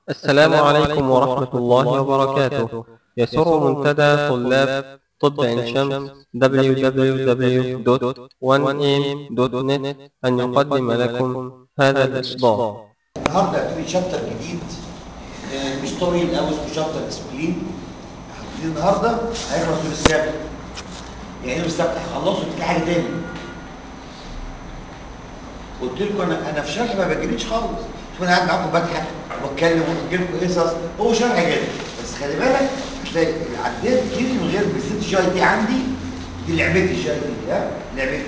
السلام عليكم ورحمة الله وبركاته يسر منتدى طلاب طب عين شمس www.1am.net أن يقدم لكم هذا الإصدار النهارده هبتدي شابتر جديد آه، مش طويل قوي اسمه شابتر اسبلين هبتدي النهارده هيخلص يوم السبت يعني يوم السبت هخلصه في حاجه تاني قلت لكم انا انا في شرح ما بجريش خالص شوف انا قاعد معاكم بضحك واتكلم واحكي لكم قصص هو شرح جد بس خلي بالك هتلاقي عديت كتير من غير بالذات الجي دي عندي دي لعبتي الجي دي ها لعبتي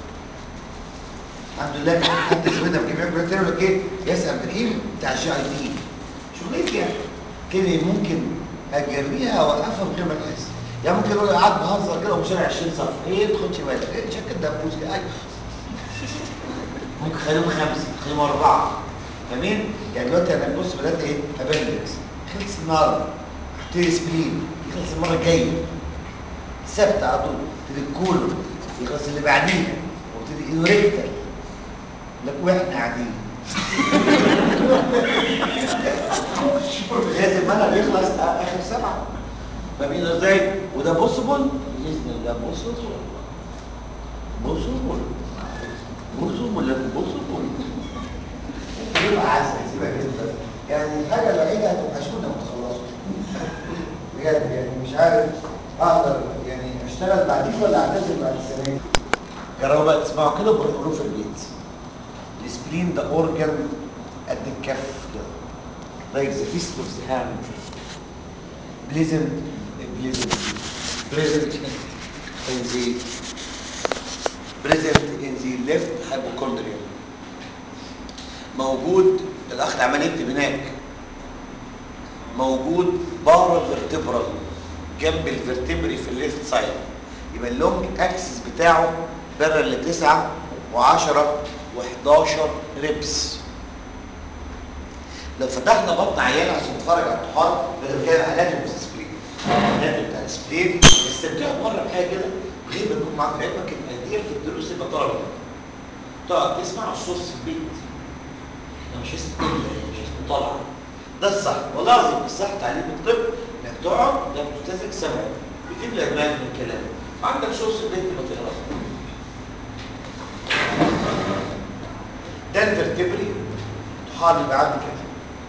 الحمد لله كان حد زميلنا في جميع الكليات يقول لك ايه ياسر عبد الرحيم بتاع الجي اي تي شغلتي يعني كده ممكن اجريها اوقفها من غير ما تحس يعني ممكن اقول قاعد بهزر كده ومشارع 20 صفحه ايه ما تاخدش بالك ايه شكل دبوس كده ايوه ممكن خليهم خمسه خليهم اربعه فاهمين؟ يعني دلوقتي انا بص بدات ايه؟ ابندكس خلص النهارده هبتدي سبلين يخلص المره الجايه السبت على طول ابتدي الكولو يخلص اللي بعديها وابتدي ايوريكتال لك واحنا قاعدين لازم انا بيخلص اخر سبعه فاهمين ازاي؟ وده بوسبل باذن الله بوسبل بوسبل بوسبل لك بوسبل يبقى عسل سيبك انت يعني الحاجه الوحيده هتوحشونا ما تخلصوا بجد يعني مش عارف اقدر يعني اشتغل بعدين ولا اعتزل بعد السنه دي جربوا بقى تسمعوا كده وبروحوا في البيت السبرين ده اورجان قد الكف كده like the fist of the hand pleasant pleasant present in the present in the left hypochondrium موجود الاخ اللي عمال يكتب هناك موجود بارا فيرتبرال جنب الفرتبري في الليفت سايد يبقى اللونج اكسس بتاعه بارل 9 و10 و11 ريبس لو فتحنا بطن عيان عشان نتفرج على الطحال لازم كده اناتومي سبلين اناتومي بتاع السبلين استمتعوا مره بحاجه كده غير ما يكون معاك علمك القدير في الدروس يبقى طالب تقعد تسمع الصوت في البيت انا مش اسمه قله مش اسمه طلعه ده الصح والله العظيم الصح تعليم الطب انك تقعد ده استاذك سمع بتملى دماغك من كلامه عندك صوت في البيت ما تقراه ده الفرتبري طحال يبقى عندي كده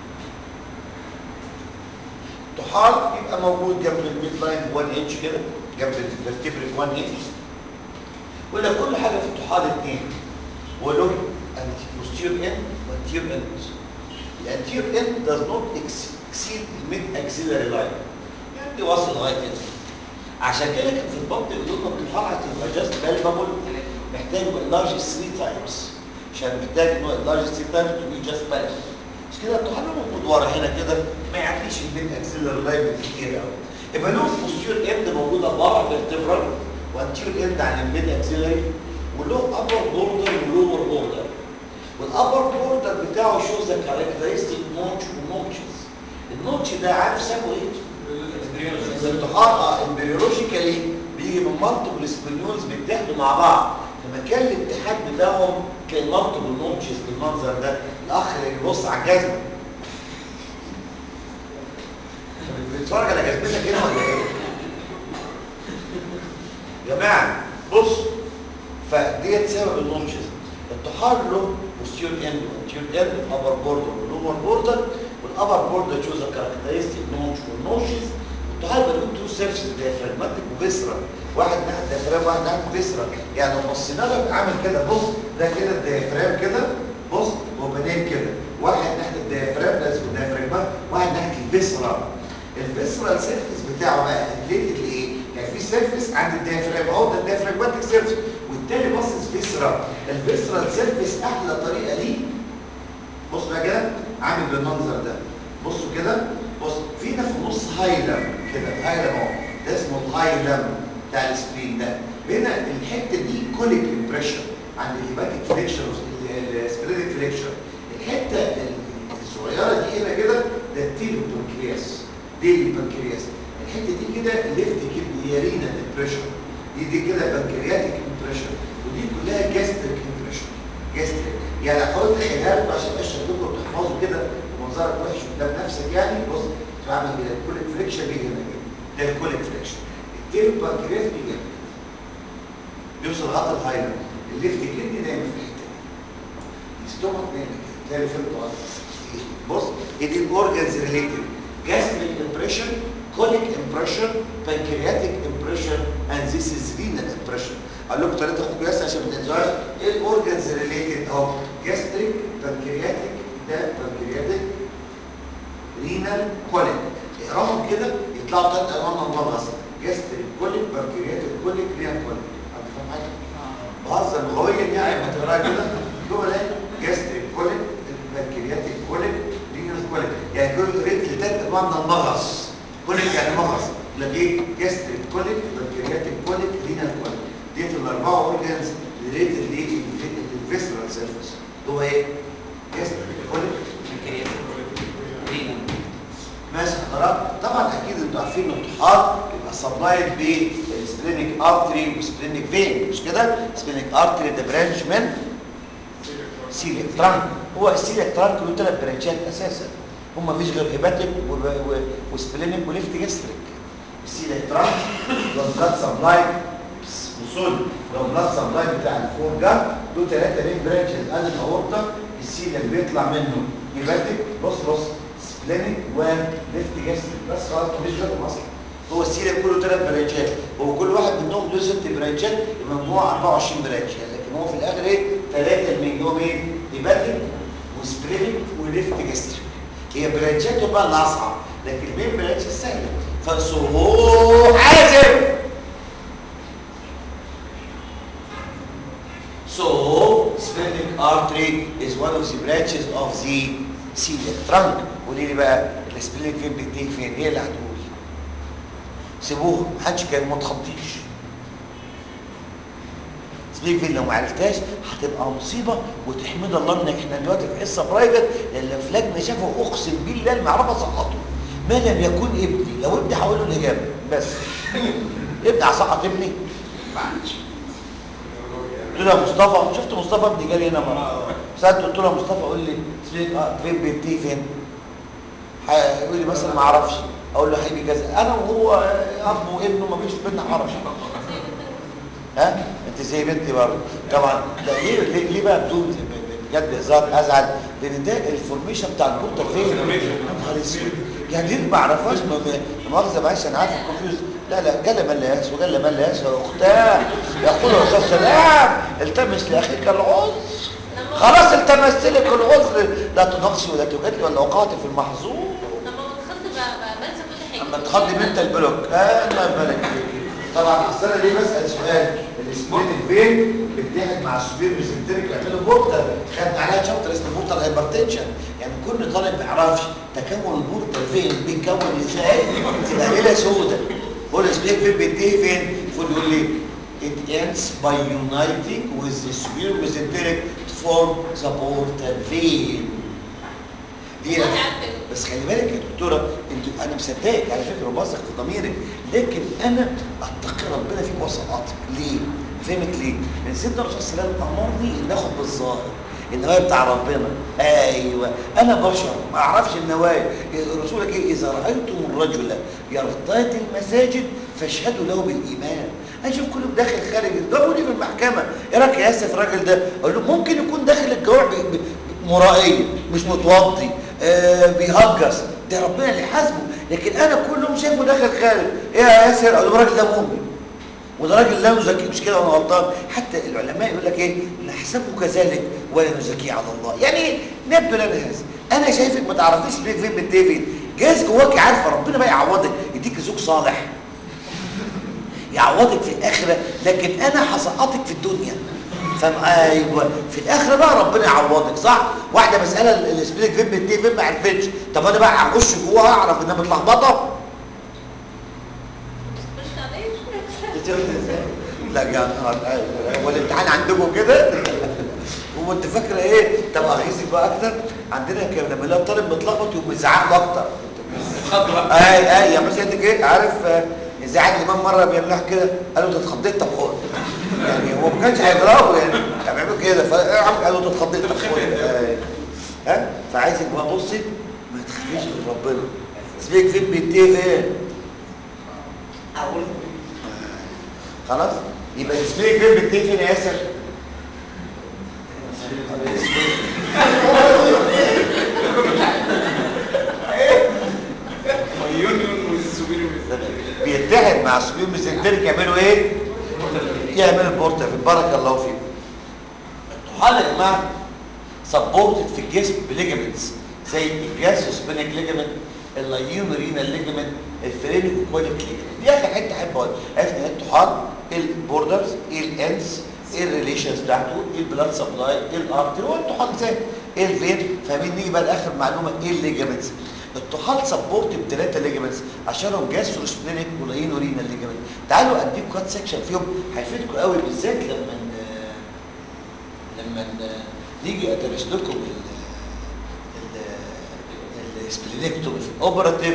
طحال يبقى موجود جنب الميد لاين 1 انش كده جنب الفرتبري 1 انش ولا كل حاجه في الطحال اثنين وله posterior end anterior end the anterior end does not exceed mid axillary line يعني دي واصل لغايه هنا عشان كده كان في البطن يقولوا لنا الطحال هتبقى جاست بالبابل محتاج اللارج 3 تايمز عشان محتاج ان هو اللارج 3 تايمز تو بي جاست بالبابل مش كده الطحال موجود ورا هنا كده ما يعديش الميد اكسلر لاين كتير قوي يبقى له posterior end موجوده بره فيرتبرال وانتيريور end عن الميد اكسلري وله upper border ولور border والابر بوردر بتاعه شو ذا كاركترستيك نوتش ونوتشز النوتش ده عارف سببه ايه؟ الانتحار امبريولوجيكالي بيجي من مالتيبل سبينيولز بيتحدوا مع بعض فمكان الاتحاد بتاعهم كان مالتيبل نوتشز بالمنظر ده الاخ اللي بيبص على الجزمه بيتفرج على جزمتك هنا ولا ايه؟ يا جماعه بص فديت سبب النوتشز الطحال له posterior end وanterior end upper border والlower border والupper border shows a characteristic notch والنوشز والطحال بيبقى له تو سيرفيس diaphragmatic وفيسرا واحد ناحيه الديافرام واحد ناحيه الفيسرا يعني لو بصينا له عامل كده بص ده كده الديافرام كده بص وبنين كده واحد ناحيه الديافرام ده اسمه الديافراجمات واحد ناحيه الفيسرا الفيسرال سيرفيس بتاعه بقى اتليتد لايه؟ يعني في سيرفيس عند الديافرام اهو ده الديافراجماتيك سيرفيس والتاني باصص فيسرا الفيسرال سيرفيس احلى طريقه ليه بص بقى كده عامل بالمنظر ده بصوا كده بص فينا في النص هايلم كده هايلم اهو ده اسمه الهايلم بتاع السبين ده هنا الحته دي كوليك امبريشن عند الهيباتيك فليكشن السبريدك فليكشن الحته الصغيره دي هنا كده ده التيل البنكرياس دي البنكرياس الحته دي كده ليفت كده يارينا امبريشن دي دي كده بنكرياتيك امبريشن ودي كلها جاستريك امبريشن جاستريك يعني حاولت اخليها لكم عشان اشرح لكم تحفظوا كده منظرك وحش قدام نفسك يعني بص بعمل كده الكوليك فريكشن بيجي هنا كده ده الكوليك فريكشن التيل بانكرياس بيجي هنا كده يوصل لغايه الهايلر الليفت كدني دايما في الحته دي الستومك دايما كده تلاقي فهمت بص هي دي الاورجنز ريليتد gastric impression colic impression pancreatic impression and this is renal impression اقول لكم ثلاثه اخوك بس عشان ما تنسوهاش ايه الاورجنز ريليتد اهو gastric pancreatic ده pancreatic renal colic اقراهم كده يطلعوا ثلاث انواع من المغص gastric colic pancreatic colic renal colic انت فاهم حاجه؟ بهزر لغويا يعني ما تقراها كده جمله ايه gastric colic pancreatic colic renal colic يعني كل ريت لثلاث انواع من المغص كوليك يعني مغص لك ايه جاستريك كوليك بنكرياتيك كوليك رينال كوليك ديت الاربعه اورجانز ريليتد للفيسرال سيرفيس هو ايه جاستريك كوليك ماشي حضرتك طبعا اكيد انتوا عارفين ان الطحال يبقى سبلايد بالسبلينيك ارتري وسبلينيك فين مش كده سبلينيك ارتري ده برانش من سيليك ترانك هو السيليك ترانك له ثلاث برانشات اساسا هم مفيش غير هيباتيك وسبلينيك وليفت جاستريك السيليك ترانك ده البلاد سبلاي وصول لو البلاد سبلاي بتاع الفور جارد له ثلاثه مين برانشز ادي الاورطه السيليك بيطلع منه هيباتيك بص بص سبلينيك وليفت جاستريك بس خلاص مفيش غيرهم اصلا هو السيليك كله ثلاث برانشات هو كل واحد منهم له ست برانشات المجموع 24 برانش لكن هو في الاخر ايه ثلاثه المنهم ايه هيباتيك وسبلينيك وليفت جاستريك هي برانشات بقى اللي اصعب لكن المين برانش السهله فصهو حازم So, splenic artery is one of the branches of the celiac trunk. قولي لي بقى السبلينك فين بتنتهي فين؟ هي اللي هتقول. سيبوها محدش كان ما تخضيش. سبلينك فين لو ما عرفتهاش هتبقى مصيبه وتحمد الله ان احنا دلوقتي في حصه برايفت لان لو في لجنه شافه اقسم بالله المعرفه سقطه. ما لم يكن ابني، لو ابني هقول له الاجابه بس. ابني هسقط ابني؟ ما عادش. قلت له يا مصطفى شفت مصطفى ابني جالي هنا مره سالته قلت له يا مصطفى قول لي سبلينك اه فين بينتهي فين؟ هيقول لي مثلا ما اعرفش اقول له حبيبي كذا انا وهو اب وابنه ما فيش بينا حرج ها انت زي بنتي برضه طبعا لا ليه ليه, ليه بقى بدون بجد هزار ازعل لان ده الفورميشن بتاع البورتر فين يا نهار اسود يعني ليه ما اعرفهاش مؤاخذه معلش انا عارف الكونفيوز لا لا جل من لا ياس وجل من لا ياس يا اختاه يقول الرسول سلام التمس لاخيك العذر خلاص التمست لك العذر لا تنقصي ولا تجدلي ولا وقعت في المحظور لما بتخض بقى بنسى كل حاجه اما تخضي منت البلوك اه الله يبارك فيك طبعا اصل انا ليه بسال سؤال السبلينك فين بتتحد مع السوبر ميزنتريك يعملوا بورتر خدنا عليها شابتر اسمه بورتر هايبرتنشن يعني كل طالب ما يعرفش تكون البورتر فين بيتكون ازاي تبقى ليله سوداء هو السبلينك فين بينتهي فين المفروض يقول لي it ends by uniting with the superior mesenteric to form the portal vein دي والله عارفة. بس خلي بالك يا دكتوره انت انا مصدقك على فكره وبثق في ضميرك لكن انا اتقي ربنا فيك وسقطك ليه؟ فهمت ليه؟ لان سيدنا الرسول صلى الله عليه وسلم امرني ان اخد بالظاهر النوايا بتاع ربنا ايوه انا بشر ما اعرفش النوايا رسولك ايه اذا رايتم الرجل يرتاد المساجد فاشهدوا له بالايمان اشوف كله داخل خارج جابوا لي في المحكمه ايه رايك يا اسف الراجل ده اقول له ممكن يكون داخل الجوع ب- ب- مرائيه مش متوضي آه بيهجس ده ربنا اللي حاسبه لكن انا كلهم شايفه داخل خارج ايه يا ياسر اقول له الراجل ده مؤمن وده راجل لا نزكي مش كده وانا غلطان حتى العلماء يقول لك ايه نحسبه كذلك ولا نزكيه على الله يعني ايه نبدو لنا هذا انا شايفك ما تعرفيش ليه فين بنتهي فين جايز جواك عارفه ربنا بقى يعوضك يديك زوج صالح يعوضك في الاخره لكن انا هسقطك في الدنيا فاهم ايوه في الاخره بقى ربنا يعوضك صح واحده مساله السبيلك فين بنتهي فين ما عرفتش طب انا بقى هخش جواها اعرف انها متلخبطه مش عليك بتعمل ازاي؟ لا يا نهار أزرق. هو الامتحان عندكم كده؟ هو انت فاكره ايه؟ طب اغيظك بقى اكتر عندنا كان لما نلاقي طالب متلخبط يقوم يزعق له اكتر اي اي يا مثلا انت ايه عارف آه، زعل الامام مره بيملح كده قال له انت اتخضيت طب خد يعني هو ما كانش هيضربه يعني كان بيعمل كده فقال له انت اتخضيت طب خد آه. ها فعايزك بقى بصي مفيش غير ربنا سبيك فين بينتهي فين اقول خلاص يبقى سبيك فين بينتهي فين يا ياسر يونيون والسوبر بيتحد مع السبيوم ميزنتريك يعملوا ايه يعملوا البورتا في بارك الله فيكم الطحال يا جماعه سبورتد في الجسم بليجمنتس زي الجاسوسبينيك ليجمنت اللايومرينال ليجمنت الفرينيك وكويلك ليجمنت دي اخر حته احب اقول عرفنا ايه الطحال ايه البوردرز ايه الانس ايه الريليشنز بتاعته ايه البلاد سبلاي ايه الارتري هو الطحال زي ايه الفين فاهمين نيجي بقى لاخر معلومه ايه الليجمنتس الطحال سبورت بثلاثه ليجمنتس عشانهم جاستروسبينيك ولاينورينال ليجمنت تعالوا اديكم كات سيكشن فيهم هيفيدكم قوي بالذات لما ن- لما ن- نيجي ادرس لكم ال ال السبلينكتومي في الاوبراتيف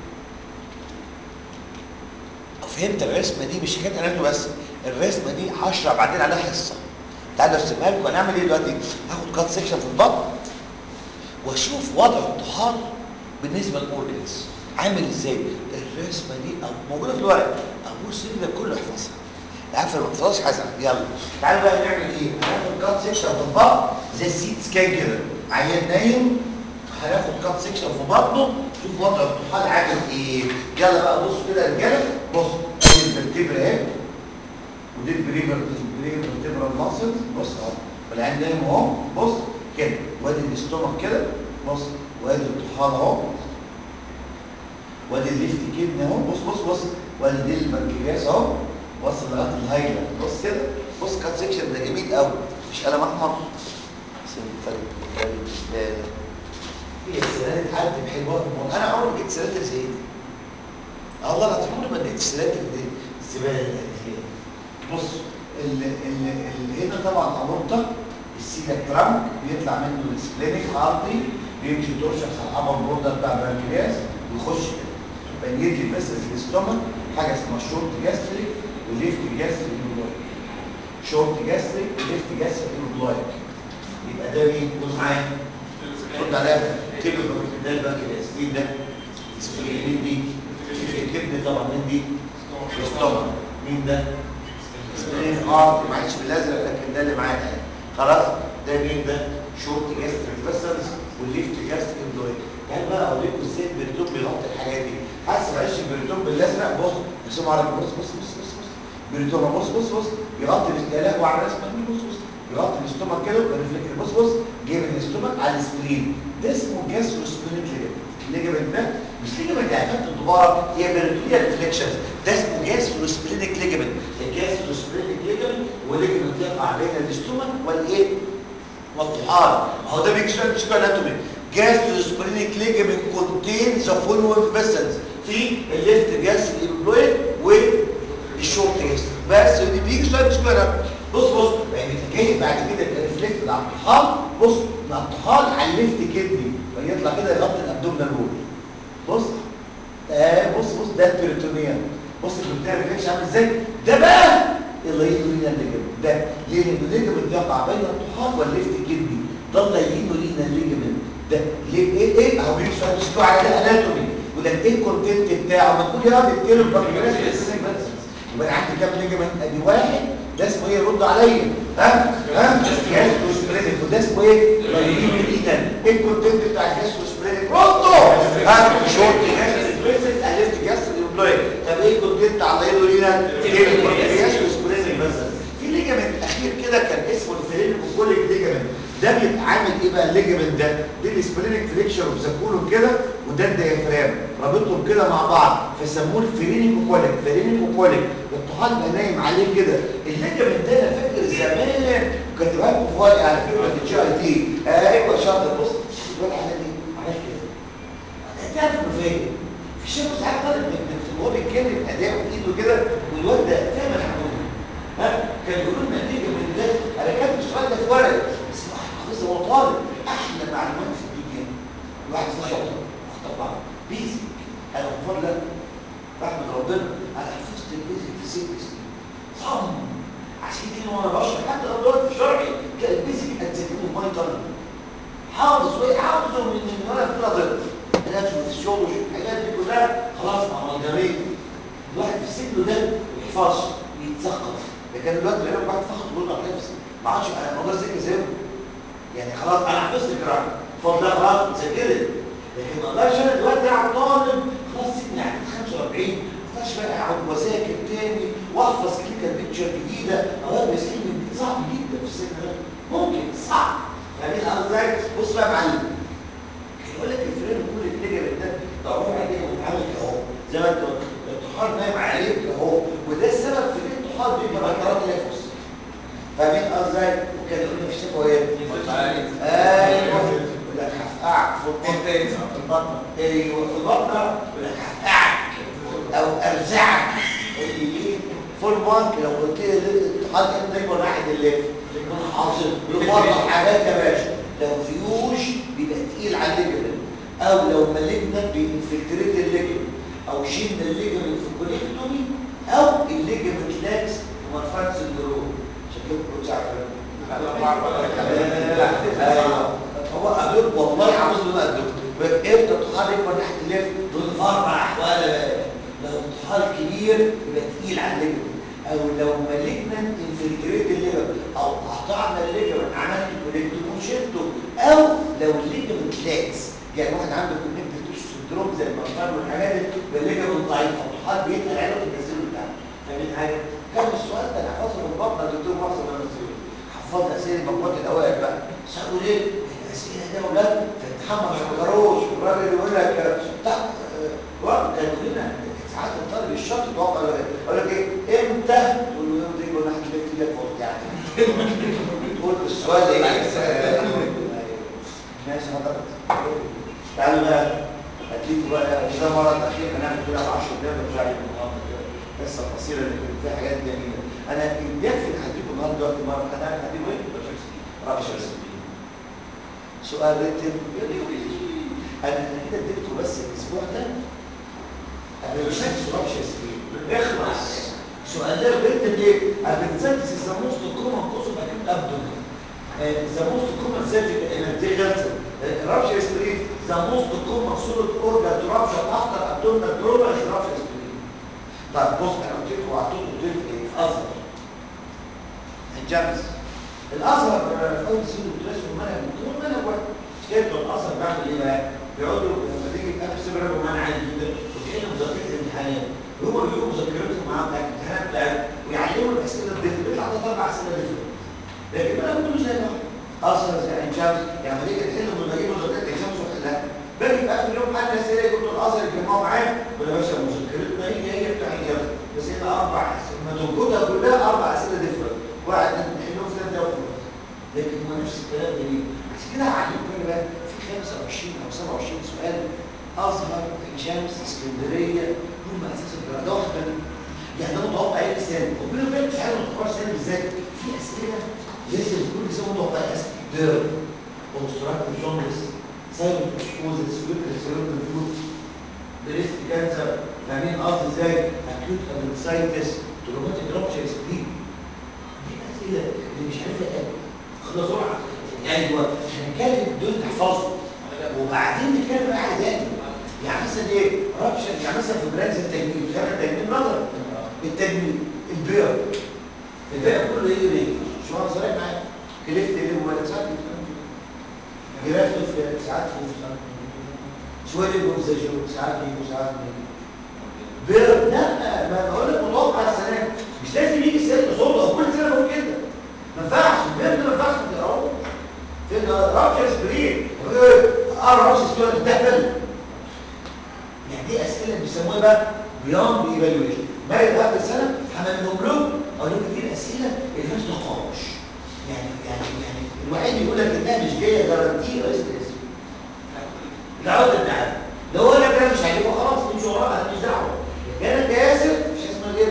فهمت الرسمه دي مش حكايه اناتومي بس الرسمه دي هشرح بعدين عليها حصه تعالوا ارسمها لكم هنعمل ايه دلوقتي هاخد كات سيكشن في البطن واشوف وضع الطحال بالنسبه للاورجنز عامل ازاي الرسمه دي أو- موجوده في الورق ابوس كده كله احفظها عارف لما تخلصش حسن يلا تعالوا بقى نعمل ايه هناخد كات سيكشن في البطن زي السيت سكان كده عيان نايم هناخد كات سيكشن في بطنه شوف وضع الطحال عامل ايه يلا بقى بصوا كده يا رجاله بصوا ادي الفرتبرا اهي ودي البريفر البريفر ماسلز بص اهو والعين نايم اهو بص كده وادي الاستومك كده بص وادي الطحال اهو وادي الليفت كدني اهو بص بص بص وادي دي البنكرياس اهو وصل لغايه الهايلة بص كده بص كات سيكشن ده جميل قوي مش قلم احمر سنتري هي السلالة اتعدم حلوه انا عمري ما جبت سلالة زي دي اه والله العظيم عمري ما لقيت سلالة دي الزباله اللي هي بص ال ال ال هنا طبعا اورطه السيدا ترامب بيطلع منه السبلينيك ارتري بيمشي ترشح على الابر بوردر بتاع البنكرياس ويخش كده بنيت لي بس الاستومك حاجه اسمها شورت جاستريك وليفت جاستريك ايروبلايك شورت جاستريك وليفت جاستريك ايروبلايك يبقى ده مين بص معايا رد عليا كده ده البنكرياس مين ده؟ السبلين مين دي؟ الكبد طبعا مين دي؟ الاستومك مين ده؟ سبلين اه معلش بالازرق لكن ده اللي معانا يعني خلاص ده مين ده شورت جاستريك فيسلز والليفت جاستريك بلويد تعال بقى اوريكم ازاي البريتوب بيغطي الحاجات دي حاسس معلش البريتوب بالازرق بص رسمه على بص بص بص بص بص بريتوب بص بص بص بيغطي الاستهلاك وعلى الرسمه دي بص بص بيغطي الاستومك كده والريفلكتر بص بص جايب الاستومك على السبلين ده اسمه جاستروسبلينيك ليجمنت الليجمنت ده مش ليجمنت يعني خدت الدباره هي بريتوريال ريفليكشنز ده اسمه جاستروسبلينيك ليجمنت الجاستروسبلينيك ليجمنت هو ليجمنت يقع بين الاستومك والايه والطحال ما هو ده بيكشف مش اناتومي جاستروسبلينيك ليجمنت كونتينز ذا فولوينج فيسلز في الليفت جاستريك امبلويد والشورت جاستريك بس دي بيجي سؤال مش اناتومي بص بص يعني جاي بعد كده الريفلكت على الطحال بص مع الطحال على الليفت كدني فيطلع كده يغطي الابدومينال وول بص آه بص بص ده البريتونيوم بص البريتونيوم ريفلكس عامل ازاي ده بقى اللينولينا الليجمنت ده ليه لان الليجمنت يقع بين الطحال والليفت كدني ده اللينولينا الليجمنت ده ليه ايه ايه اهو بيجي سؤال بيسكوا على ده اناتومي وده ايه الكونتنت بتاعه ما تقول يا راجل التيرو باركلاس يبقى عندي كام ليجمنت ادي واحد ده اسمه ايه رد عليا ها ها جاستروسبرينيك وده اسمه ايه لاينولينا ايه الكونتنت بتاع الجاستروسبرينيك ردوا ها شورت جاستروسبرينيك الفت جاستروسبرينيك طب ايه الكونتنت على اللاينولينا جاستروسبرينيك بس في ليجمنت اخير كده كان اسمه الفرينيكوكوليك ليجمنت ده بيبقى عامل ايه بقى الليجمنت ده دي السبلينيك فليكشن اوف ذا كولون كده وده الديافرام رابطهم كده مع بعض فسموه الفرينيكوكوليك فرينيكوكوليك الطحال بقى نايم عليه كده الليجمنت ده انا فاكر زمان كاتبها لكم في ورقه على فكره في الجي اي تي ايوه شاطر بص الورقه على دي عملت كده تعرف انه فين في شيء ساعات طالب من من- وهو بيتكلم اداؤه بايده كده والواد ده فاهم الحمد ها كان يقولوا لنا نتيجه من ده انا كاتب السؤال ده في ورقه بس الواحد حافظه وهو طالب احلى معلومات في الدنيا الواحد اسمه شاطر طبعا بيزك انا بقول لك رحمه ربنا انا حفظت البيزك في ست سنين صم عشان كده وانا بشرح حتى لو دورت في شرحي تلاقي البيزك اتذكره ماي طالب حافظ وايه حافظه من من وانا في نظر انا هيستولوجي الحاجات دي كلها خلاص امالجاميت الواحد في سنه ده ما يحفظش يتثقف لكن دلوقتي بقينا بعد فقط بقول لك حفظ ما عادش انا ما اقدرش اذاكر زيه يعني خلاص انا حفظت الجراحه فضل خلاص ذاكرت لكن ما اقدرش انا دلوقتي اقعد طالب خلاص سني عدت 45 ما اقدرش بقى اقعد واذاكر تاني واحفظ كلينيكال بيكتشر جديده او ادرس علم صعب جدا في السن ده ممكن صعب فاهمين قصدي بص بقى يا معلم يقول لك الفريم كل الليجمنت ده ضروري عليه متعلق اهو زي ما انت قلت الطحال نايم عليك اهو وده السبب في ان الطحال بيبقى بكرات تنفس فاهمين قصدي وكان يقول لي في الشفويات ايوه يقول لك هفقعك في البطن في البطن ايوه في البطن يقول لك هفقعك او ارزعك ايه فول مارك لو قلت لي الطحال امتى يكون واحد الليف يكون حاصل يفرق حاجات يا باشا لو فيوش بيبقى تقيل على الليجمنت او لو مالجنا بينفلتريت الليجمنت او شلنا الليجمنت في الكوليكتومي او الليجمنت لاكس ومرفعت سندروم شكلكم كنتش عارفين ايوه هو قدر والله عاوز له قدر امتى الطحال يكبر تحت الليف دول اربع احوال يا باشا لو الطحال كبير يبقى تقيل على الليجمنت او لو مالجنا انفلتريت الليجر او قطعنا الليجر عملت كوليكتوم وشلته او لو الليجمنت لاكس يعني واحد عنده كونكتيف تيشو سندروم زي المنطقه والحاجات دي بالليجمنت ضعيف فالطحال بيتقل عليه وتنزله بتاعه فاهمين حاجه؟ كم السؤال ده انا حافظه من بطنه الدكتور محسن المنزلي حفظت اسئله مجموعه الاوائل بقى سالوا ليه؟ الاسئله دي يا اولاد في الامتحان ما بيفكروش والراجل يقول لك طب وقت كانوا لنا ساعات الطالب الشاطر يتوقع يقول لك ايه امتى تقول له يوم دي يقول لك ليه كده فوق يعني تقول السؤال ايه ماشي حضرتك تعالوا بقى هتجيبوا بقى وده مره الاخير هنعمل كده 10 دقايق مش عارف النهارده كده لسه القصيره اللي كانت فيها حاجات جميله انا يكفي اللي هديكم النهارده دلوقتي مره هنعمل هديكم ايه؟ رابشر سؤال ريتم انا انا كده اديته بس الاسبوع ده appendicitis rupture screen اخلص سؤال ده بنت ليه appendicitis is the most common cause of acute abdomen uh, the most common surgical emergency uh, rupture screen the most common solid organ to rupture after abdominal trauma is rupture screen طيب بص انا قلت لكم وعدتكم قلت لكم ايه الازهر الجامس الازهر في اول سنه بتدرس المنهج هو المنهج واحد كده الازهر بعمل ايه بقى؟ بيقعدوا لما تيجي تقابل سبب منهج عادي جدا وتحل مذاكره الامتحانات وهم بيجيبوا مذكرتهم معاهم بتاعت الامتحانات بتاعتهم ويعلموا الاسئله الديفرنت بيطلع ثلاث اربع اسئله ديفرنت لكن انا كله زي بعض اصلا زي عين شمس يعني لما تيجي تحل من اجيب مذكره عين شمس وحلها باجي في اخر اليوم حل اسئله يقول له الازهر يجمعوا معايا ولا باشا مذكرتنا هي هي بتاع عين شمس بس هنا اربع ما تنقدها كلها اربع اسئله ديفرنت واحد نحلهم في ده وخلاص لكن هو نفس الكلام ده ليه؟ عشان كده هعلمكم انا بقى في 25 او 27 سؤال ازهر شمس اسكندريه هم اساس الدراسه ده واحد منهم يعني ده متوقع ايه السنه وبين وبين في حاجه متوقع السنه بالذات في اسئله لازم كل سنه متوقع اسئله دير اوبستراكتيف جوندس سايلنت اكسبوزس فيبريس سيرودن فود بريست كانسر فاهمين قصدي ازاي اكيوت ابندسايتس تروماتيك رابشر سبلين دي الاسئله اللي مش عارفها ايه خلاص بسرعه ايوه هنتكلم دول تحفظهم وبعدين نتكلم بقى على تاني يعني مثلا ايه رابشن يعني مثلا في برانز التجميل خلينا التجميل نظر التجميل البيع البيع كله ايه ليه شو انا صريح معاك كلفت ايه هو ساعات جرافت في ساعات في شويه بوزاجو ساعات بيجوا ساعات بيجوا بيع لا ما بقول لك متوقع السنه مش لازم يجي السنه صوت او كل سنه بقول كده ما ينفعش البيع ده ما ينفعش ما تقراهوش فين رابشر سبرين اربع رابشر سبرين تقبل يعني دي اسئله بيسموها بقى بياند ايفالويشن ما يبقى في السنه هعملهم له اقول لكم دي الاسئله اللي مش نقاش يعني يعني يعني الوحيد يقول لك انها مش جايه جارانتي رئيس الاسم العود بتاعنا لو هو لك انا مش هجيبه خلاص امشي وراه انا مش دعوه كانت ياسر مش اسمه غير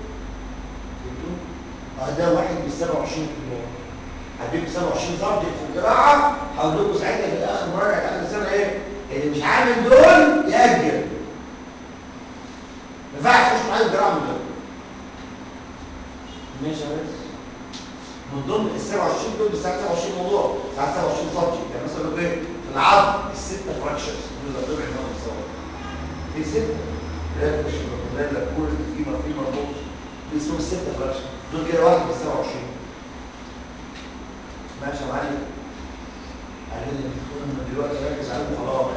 اه ده واحد من 27 كيلو هديك 27 ضرب في الجراحه هقول لكم ساعتها في الاخر مراجعه اخر السنه ايه اللي مش عامل دول ياجل ما ينفعش تخش معايا الجراحه من دول ماشي يا ريس من ضمن ال 27 دول بس 27 موضوع ساعات 27 سبجكت يعني مثلا ايه في العظم الستة فراكشرز دول دول عنوان الصور دي ستة ريفرش لا كل في ما في مربوط دي اسمهم الستة فراكشن دول كده واحد في 27 ماشي يا معلم قال لي المفروض من دلوقتي ركز على خلاص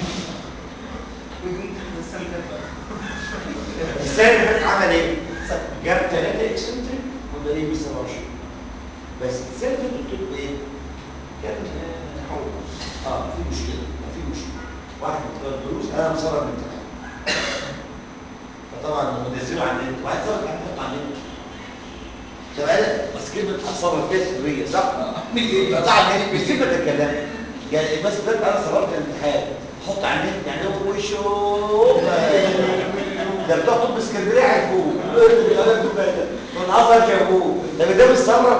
السنة اللي فاتت عمل ايه؟ جاب ثلاثة اكسنتريك وده ايه بي 27 بس السنة اللي فاتت قلت له ايه؟ كان آه، حول اه في مشكلة ما في مشكلة واحد من بتوع الدروس انا مصرف الامتحان فطبعا منزله على النت واحد صرف الامتحان على النت طب انا بس كلمة اتصرف فيها سرية صح؟ صح على النت مش كلمة الكلام يعني بس ده انا صرفت الامتحان حط على النت يعني هو وشه ده بتوع طب اسكندريه عرفوه اللي بيغلب ده من اصلا شافوه ده ده بيتصرف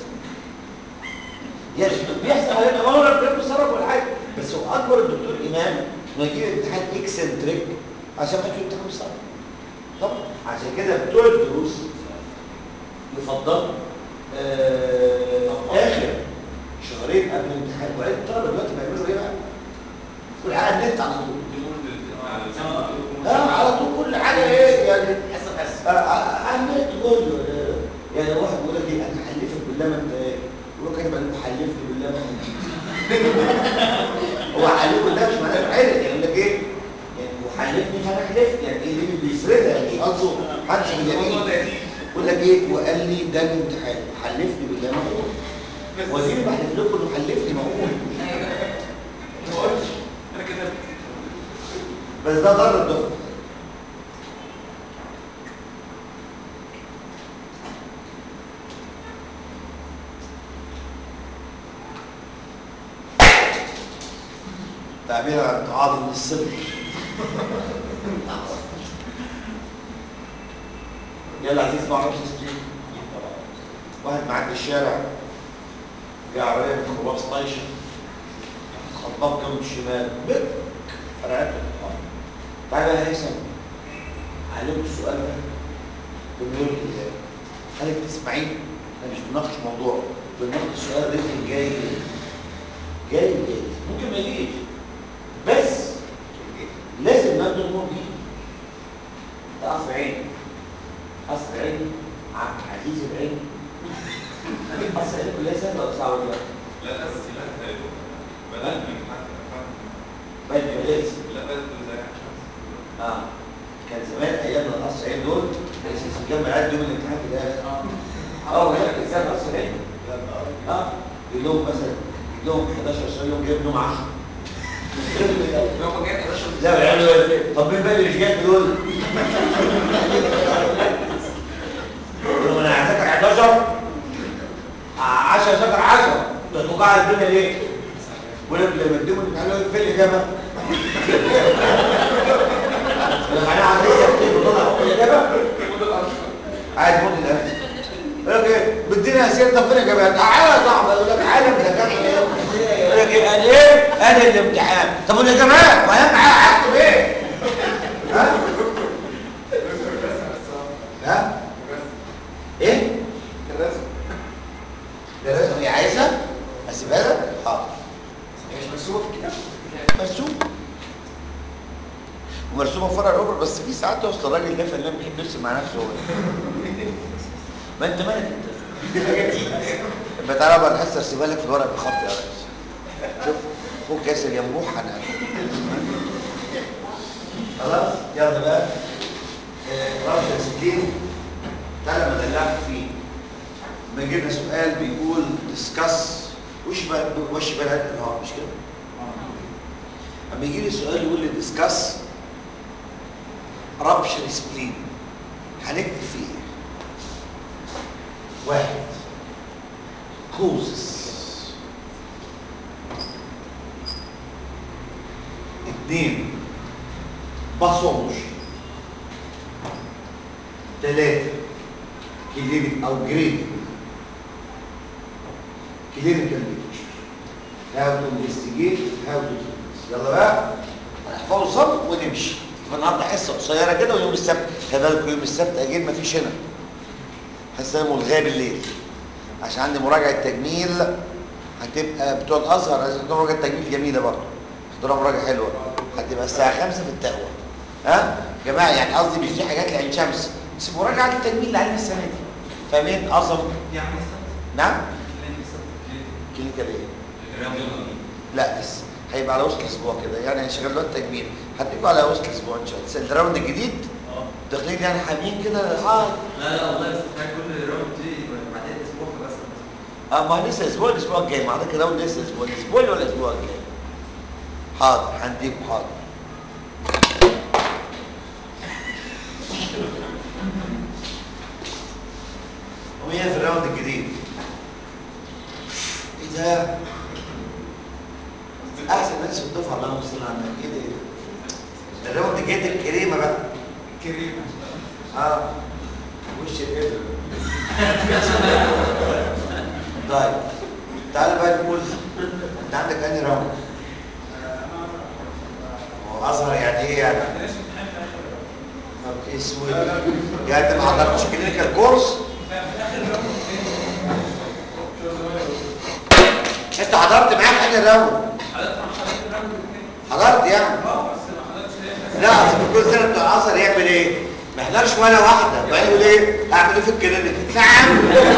يا بيحصل علينا ما هو ده بيتصرف ولا حاجه بس هو اكبر الدكتور امام انه يجيب امتحان اكسنتريك عشان ما تجيب امتحان صعب طبعا عشان كده بتوع الدروس يفضل آه اخر شهرين قبل الامتحان وبعدين الطلبه دلوقتي بيعملوا ايه بقى؟ كل حاجه النت على طول اه على طول كل حاجه ايه يعني حسب حسب آه، آه، على النت كله آه، يعني واحد بيقول لك ايه انا هحلفك بالله ما انت ايه يقول لك كاتب عليكم حلفني بالله ما انت هو حلفه بالله مش معناه حلف يعني يقول لك ايه يعني وحلفني فانا حلفت يعني ايه اللي بيسردها مش قصده حدش باليمين يقول لك ايه وقال لي ده الامتحان حلفني بالله ما اقول هو دي اللي بحلف لكم انه حلفني ما اقول ما قلتش انا كتبت بس ده ضر الدفعه تعبير عن تعاطي من الصفر يلا عزيز ما اعرفش ستريت واحد معدي الشارع جه عربيه ميكروباص طايشه خبط جنب الشمال بك فرقته تعالى يا هيثم عليك السؤال ده بنقول ازاي قالك تسمعين انا مش بناقش موضوع بناقش سؤال ريتم جاي جاي جاي ممكن ما يجيش بس لازم ناخد الامور دي ده قصر عيني قصر عيني عبد العزيز العيني قصر عيني كلها سهله ولا صعبه دلوقتي؟ لا لا بس لا تقريبا بدأت من حتى بل بلاش لا بدأت من زي اه كان زمان ايام القصر عين دول كان السيسي كان معاد يوم الامتحان في الاخر اه وهي الانسان قصر عين اه يقول لهم مثلا يجيب لهم 11 سنه يوم جايب لهم 10 هو جاي 11 لا والعيال يقول طب مين بقى اللي مش جايب دول؟ يقول لهم انا هذاكر 11 10 ذاكر 10 ده توقع الدنيا ليه؟ يقول لك لما تديهم الامتحان يقول لك فين الاجابه؟ لما انا عمال يكتب وطلع هو الاجابه قاعد مود الامس يقول لك ايه بدينا اسئله طب فين الاجابات؟ تعالى صعب يقول لك عالم ذكاء يقول لك ايه قال ايه؟ قال الامتحان طب والاجابات؟ واهم حاجه هكتب ايه؟ ها؟ ها؟ ايه؟ الرسم ده لازم هي عايزه اسيبها لك؟ حاضر مش مرسومه في الكتاب مرسوم ومرسومه في فرع الاوبر بس في ساعات توصل الراجل ده فنان بيحب يرسم مع نفسه هو ما انت مالك انت يبقى تعالى بقى الحصه ارسمها لك في الورق بالخط يا ريس شوف اخوك كاسر ينبوح انا خلاص يلا بقى رابط الستين تعالى ما دلعك فيه ما جبنا سؤال بيقول ديسكاس وش بقى وش بقى الانهار مش كده؟ اما يجي لي سؤال يقول لي ديسكاس رابشر سبلين هنكتب فيه ايه؟ واحد كوزس اثنين باثولوجي ثلاثة كلينيك او جريدنج كلينيكال بيكتشر هاو تو انفستيجيت هاو تو يلا بقى هنحفظه الصف ونمشي فالنهارده حصه قصيره كده ويوم السبت خلي بالكم يوم السبت اجيل مفيش هنا حصه ملغاه بالليل عشان عندي مراجعه تجميل هتبقى بتوع الازهر عايزين يحضروا مراجعه تجميل جميله برضه يحضروا مراجعه حلوه هتبقى الساعه 5 في التقوى ها يا جماعه يعني قصدي مش دي حاجات لعين شمس بس مراجعه التجميل اللي علينا السنه دي فاهمين اعظم نعم كلينيكال ايه لا لسه هيبقى على وسط الاسبوع كده يعني شغال دلوقتي تجميل هتيجوا على وسط الاسبوع ان شاء الله بس الراوند الجديد داخلين يعني حامين كده اه لا لا والله بس بتاع كل راوند دي بعدين اسبوع بس اه ما هو لسه الاسبوع الاسبوع الجاي ما حضرتك الراوند لسه الاسبوع الاسبوع ولا الاسبوع الجاي حاضر هنديكوا حاضر ومين في الراوند الجديد ايه ده احسن ناس في الدفعه اللهم صل على النبي ايه ده ايه ده الراوند الجديد الكريمه بقى كريم اه وش الابر طيب تعال بقى نقول انت عندك انهي راوند هو اظهر يعني ايه يعني اوكي اسود يعني انت ما حضرتش كلينيكال كورس انت حضرت معاك انهي راوند حضرت يعني لا اصل في كل سنه بتوع الازهر يعمل ايه؟ ما يحضرش ولا واحده بقى يقول ايه؟ اعمل ايه في الكلينيك؟ نعم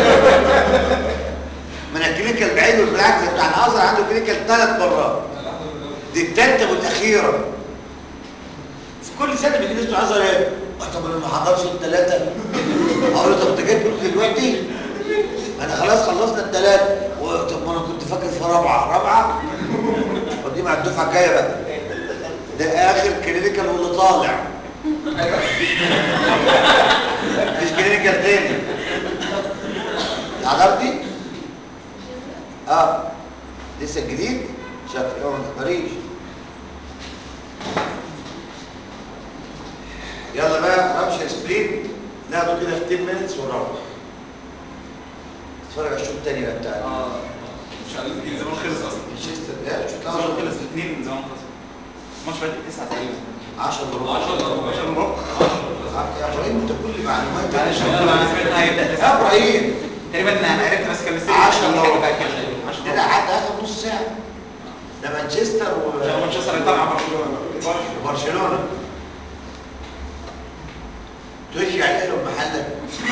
من الكلينيكال بعيد والبالعكس بتاع الازهر عنده كلينيكال ثلاث مرات دي الثالثه والاخيره في كل سنه بيجي ناس بتوع الازهر ايه؟ طب انا ما حضرش الثلاثه اقول له طب انت جاي تقول دلوقتي؟ انا خلاص خلصنا الثلاثه طب ما انا كنت فاكر في رابعه رابعه ودي مع الدفعه الجايه بقى ده اخر كلينيكال واللي طالع مفيش كلينيكال تاني حضرتي اه لسه الجديد شاف ايه ما تخبريش يلا بقى رمش سبرين ناخده كده في 10 مينتس ونروح اتفرج على الشوط التاني بقى بتاع اه مش عارف ايه زمان خلص اصلا مانشستر ده الشوط زمان الاول خلص الاثنين زمان خلص الماتش بعد 9 تقريبا 10 وربع 10 ضربات 10 مرات يا ابراهيم انت كل معلوماتك معلش والله انا سمعت هيبدا يا 9 ابراهيم تقريبا انا عرفت بس كان مستني 10 حاجه وربع بقى كده 10 ده قعد اخر نص ساعه ده مانشستر و- مانشستر هيطلع برشلونه وبرشلونه تمشي على الاهلي والمحله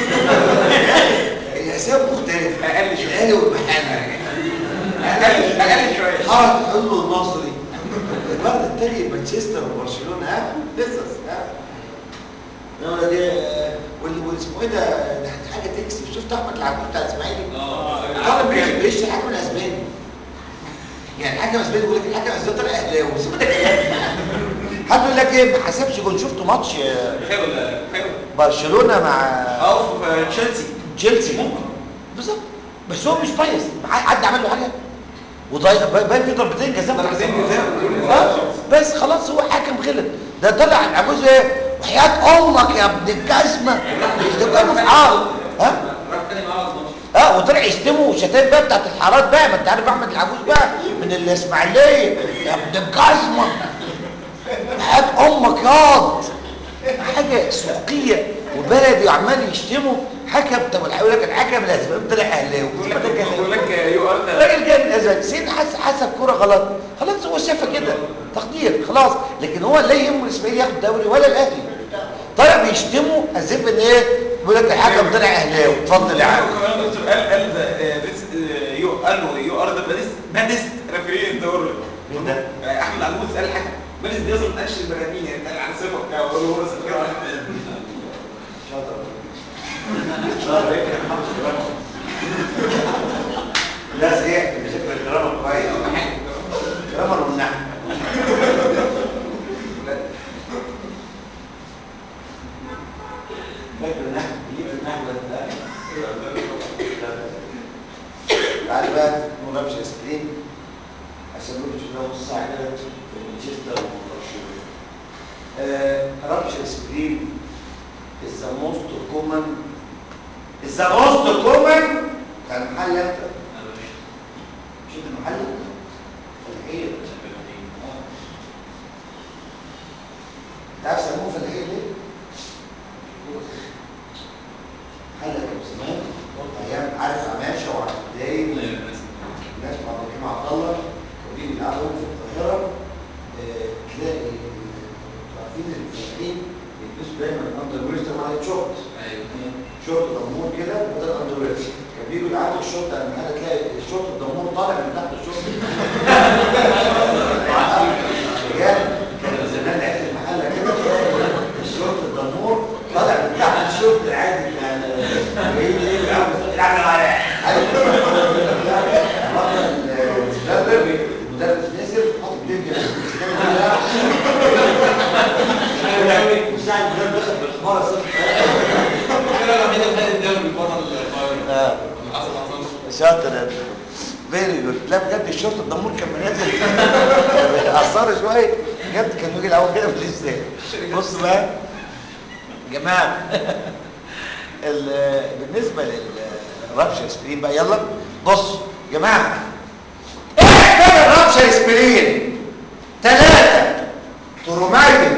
الحساب مختلف أقل شوية. الاهلي والمحله اقل اقل شويه حركه حلو المصري الوقت التاني مانشستر وبرشلونه ها قصص ها انما دي آه، واللي واللي اسمه ايه ده ده حاجه تكسب شفت احمد العبود بتاع الاسماعيلي طالب بيش بيش الحكم الاسباني يعني الحكم الاسباني يقول لك الحكم الاسباني طلع اهلاوي بس ده كلام حد يقول لك ايه ما حسبش جول شفتوا ماتش آه، خير ولا خير برشلونه مع اه في تشيلسي تشيلسي ممكن بالظبط بس هو مش بايظ حد عمل له حاجه وضيع باين في ضربتين جزاء ضربتين جزاء. اه بس خلاص هو حكم غلط ده طلع العجوز ايه وحياه امك يا ابن الجزمه ده كانه في اه ها راح تاني معاه الماتش اه وطلع يشتمه وشتايم بقى بتاعت الحارات بقى ما انت عارف احمد العجوز بقى من الاسماعيليه يا ابن الجزمه حياه امك ياض حاجه سوقيه وبلدي وعمال يشتمه حكم طب يقول لك الحكم الاسباني طلع اهلاوي بيقول لك بيقول لك يو ار الراجل جاي من الازل سين حس حسب كوره غلط خلاص هو شافها كده تقدير خلاص لكن هو لا يهمه الاسماعيلي ياخد دوري ولا الاهلي طلع بيشتمه اسف ان ايه بيقول لك الحكم طلع اهلاوي اتفضل يا عم قال قال يو قال له يو ار ذا بادست بادست ريفري ان ذا وورلد مين ده؟ احمد عبود قال حاجه بادست دي اصلا ما قالش البني ادمين يعني قال على الصفه بتاعه هو هو رسم كده شاطر شاطر ايه كان حافظ كلامه لا زهقت بشكل كلامه كويس كلامه والنحو فاكر النحو بيجيب النحو ده تعالى بقى نقول رمش السكرين عشان نقول شوف نص ساعه كده في مانشستر وبرشلونه آه، rupture screen is the most common is the most common بتاع المحل انت شوف المحل الحقيقة تعرف سموه في الحقيقة ليه؟ محل ابو زمان ايام عارف عماشة وعبد الدايم الناس مع عبد الحليم عبد الله ودي بيلعبوا في القاهرة آه، تلاقي عارفين الستات الفلاحين بيلبسوا دايما اندر ويرز طبعا شورت ايوه شورت ضمور كده وده الاندر ويرز كان بيجوا يعدوا الشورت على المحل تلاقي الشورت الضمور طالع من تحت الشورت بجد كان زمان عيد المحله كده تلاقي الشورت الضمور طالع من تحت الشورت العادي بتاع ال- جايين ايه بيلعبوا يلعبوا على المدرب المدرب نزل حاطط بيجي مساعد المدرب دخل بالحمار الصبح الفرقه الوحيده اللي خدت الدوري بره القاهره اه حصل حصل شاطر يا فيري جود لا بجد الشورت الضمور كان منزل اثر شويه بجد كان بيجي الاول كده مش ازاي بص بقى يا جماعه ال- بالنسبه للرابشر سبرين بقى يلا بص يا جماعه ايه حكايه الرابشر سبرين ثلاثه تروماتيك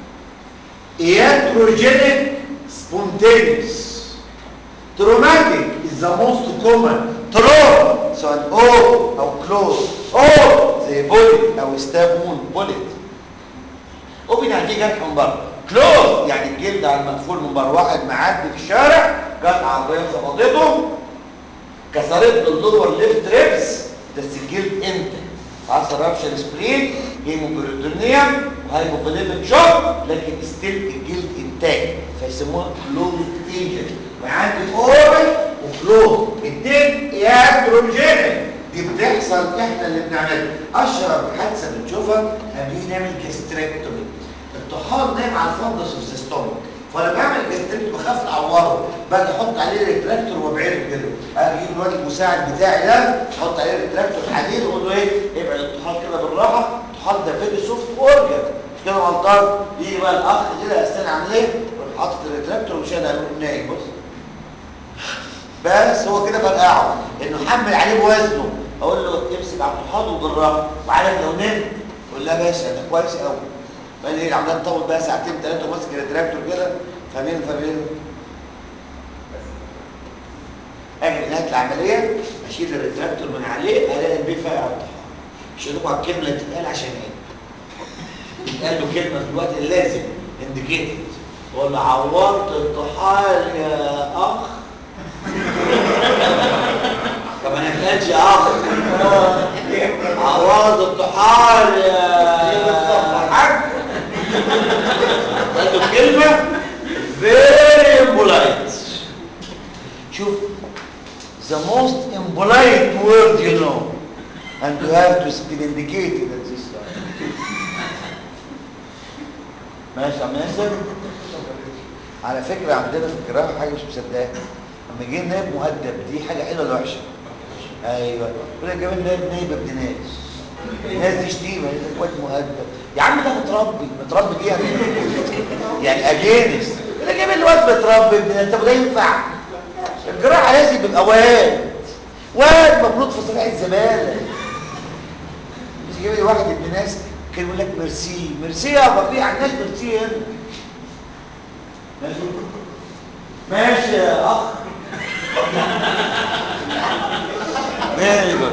iatrogenic spontaneous traumatic is the most common trauma سواء او او كلوز او زي بوليت او ستاب مون بوليت اوبن يعني في جرح من بره كلوز يعني الجلد على المقفول من بره واحد معدي في الشارع جت عربيه خبطته كسرت له اللور ليفت ريبس بس الجلد امتى حصل رابشر سبرين هيموجلوتونيوم وهايبوفوليميك شوك لكن ستيل الجلد انتاج فيسموها كلوز انجري وعندي اوربل وكلوز اتنين ياتروجينيك دي بتحصل احنا اللي بنعملها اشهر حادثه بنشوفها لما بنيجي نعمل جاستريكتومي الطحال نايم على الفندس اوف ذا ستومك فانا بعمل جاستريكتومي بخاف اعوره باجي احط عليه ريتراكتور وابعده كده اجي الواد المساعد بتاعي ده احط عليه ريتراكتور حديد واقول له ايه ابعد الطحال كده بالراحه الطحال ده فيري سوفت اورجن مش كده غلطان يجي بقى الاخ كده استنى عامل ايه يروح حاطط الريتراكتور وشايل يروح نايم بص بس هو كده فرقعه انه حمل عليه بوزنه اقول له امسك على الطحال وبالراحه وعارف لو نمت يقول لا باشا ده كويس قوي فانا ايه عمال تطول بقى ساعتين ثلاثه وماسك الريتراكتور كده فاهمين فاهمين اجي نهايه العمليه اشيل الريتراكتور من عليه الاقي البيه فاقع على الطحال مش هقول لكم على الكلمه اللي بتتقال عشان ايه قال له كلمه في الوقت اللي لازم انديكيتد قول عورت الطحال يا اخ طب انا كانش اخ عورت الطحال يا حاج قال له كلمه very impolite شوف the most impolite word you know and you have to be indicated at this time ماشي يا عم ياسر على فكرة عندنا في الجراحة حاجة مش مصدقها لما جه نائب مؤدب دي حاجة حلوة ولا وحشة؟ ايوه يقول لك جاب نائب نائب ابن ناس ناس دي شتيمة يقول لك واد مؤدب يا عم ده متربي متربي دي يعني يعني اجانس يقول لك جاب الواد متربي ابن ناس طب ده ينفع الجراحة لازم يبقى واد واد مبلوط في صريح الزبالة مش جايب لي واحد ابن ناس كان يقول لك ميرسي ميرسي يا بطيء على الناس ميرسي هنا ماشي ماشي يا اخ فيري جود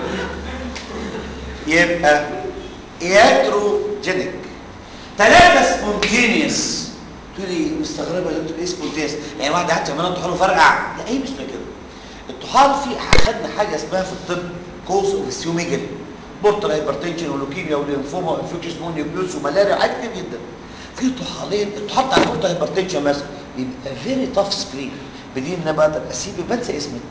يبقى ياتروجينيك ثلاثة سبونتينيوس تقول لي مستغربة يا دكتور ايه سبونتينيوس يعني واحد قاعد عمال طحاله فرقع لا هي مش كده الطحال في خدنا حاجة اسمها في الطب كوز اوف سيوميجل بورتال هايبرتنشن ولوكيميا ولينفوما وانفكشن مونيوكلوس وملاريا وحاجات كتير جدا في طحالين الطحال بتاع البورتال هايبرتنشن مثلا بيبقى فيري تاف سبرين بدين ان بقى طب اسيب بنسى اسمك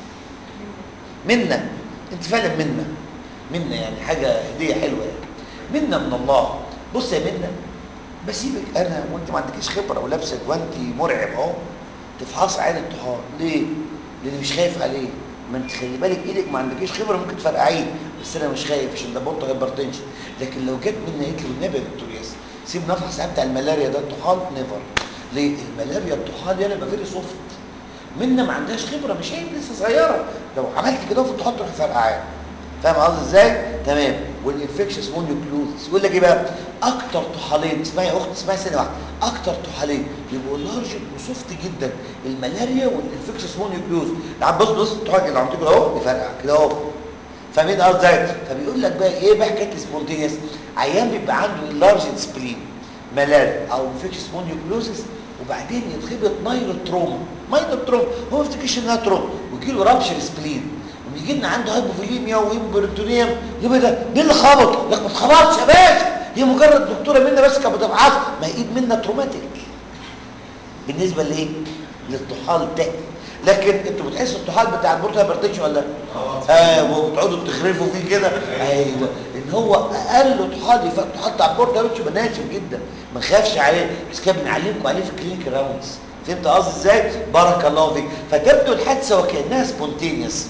منا انت فعلا منا منا يعني حاجه هديه حلوه يعني منا من الله بص يا منا بسيبك انا وانت ما عندكيش خبره ولابسه جوانتي مرعب اهو تفحص عين الطحال ليه؟ لان مش خايف عليه ما انت خلي بالك ايدك ما عندكيش خبره ممكن تفرقعيه بس انا مش خايف عشان ده بورتو هايبرتنشن لكن لو جت منا قالت لي والنبي يا دكتور ياسر سيب نفحص بتاع الملاريا ده الطحال نيفر ليه؟ الملاريا الطحال يلا يبقى فيري سوفت منا ما عندهاش خبره مش هي لسه صغيره لو عملت كده في الطحال تروح فرقعاه فاهم قصدي ازاي تمام والانفكشنز مونيوكلوز يقول لك ايه بقى اكتر طحالين اسمها يا اخت اسمها سنه واحده اكتر طحالين بيبقوا لارج وسوفت جدا الملاريا والانفكشنز مونيوكلوز يعني بص بص الطحال كده عم كده اهو يفرقع كده اهو فاهمين قصدي ازاي فبيقول لك بقى ايه بقى حكايه السبونتينيوس عيان بيبقى عنده لارج سبلين ملاذ او انفكشن مونيوكلوزس وبعدين يتخبط ماينور تروما ماينور تروما هو ما يفتكرش انها تروما ويجي له رابشر سبلين ويجي لنا عنده هايبوفوليميا وهيموبريتونيوم يبقى ده مين اللي خبط؟ لك ما اتخبطش يا باشا هي مجرد دكتوره منا بس كانت بتبعث ما هي ايد منا تروماتيك بالنسبه لايه؟ للطحال ده لكن انتوا بتحسوا الطحال بتاع البورتا هايبرتنشن ولا لا؟ اه وبتقعدوا تخرفوا فيه كده ايوه ان هو اقل طحال يفرق الطحال بتاع البورتا هايبرتنشن يبقى ناشف جدا ما نخافش عليه بس كده بنعلمكم عليه في الكلينيكال راوندز فهمت قصدي ازاي؟ بارك الله فيك فتبدو الحادثه وكانها سبونتينيوس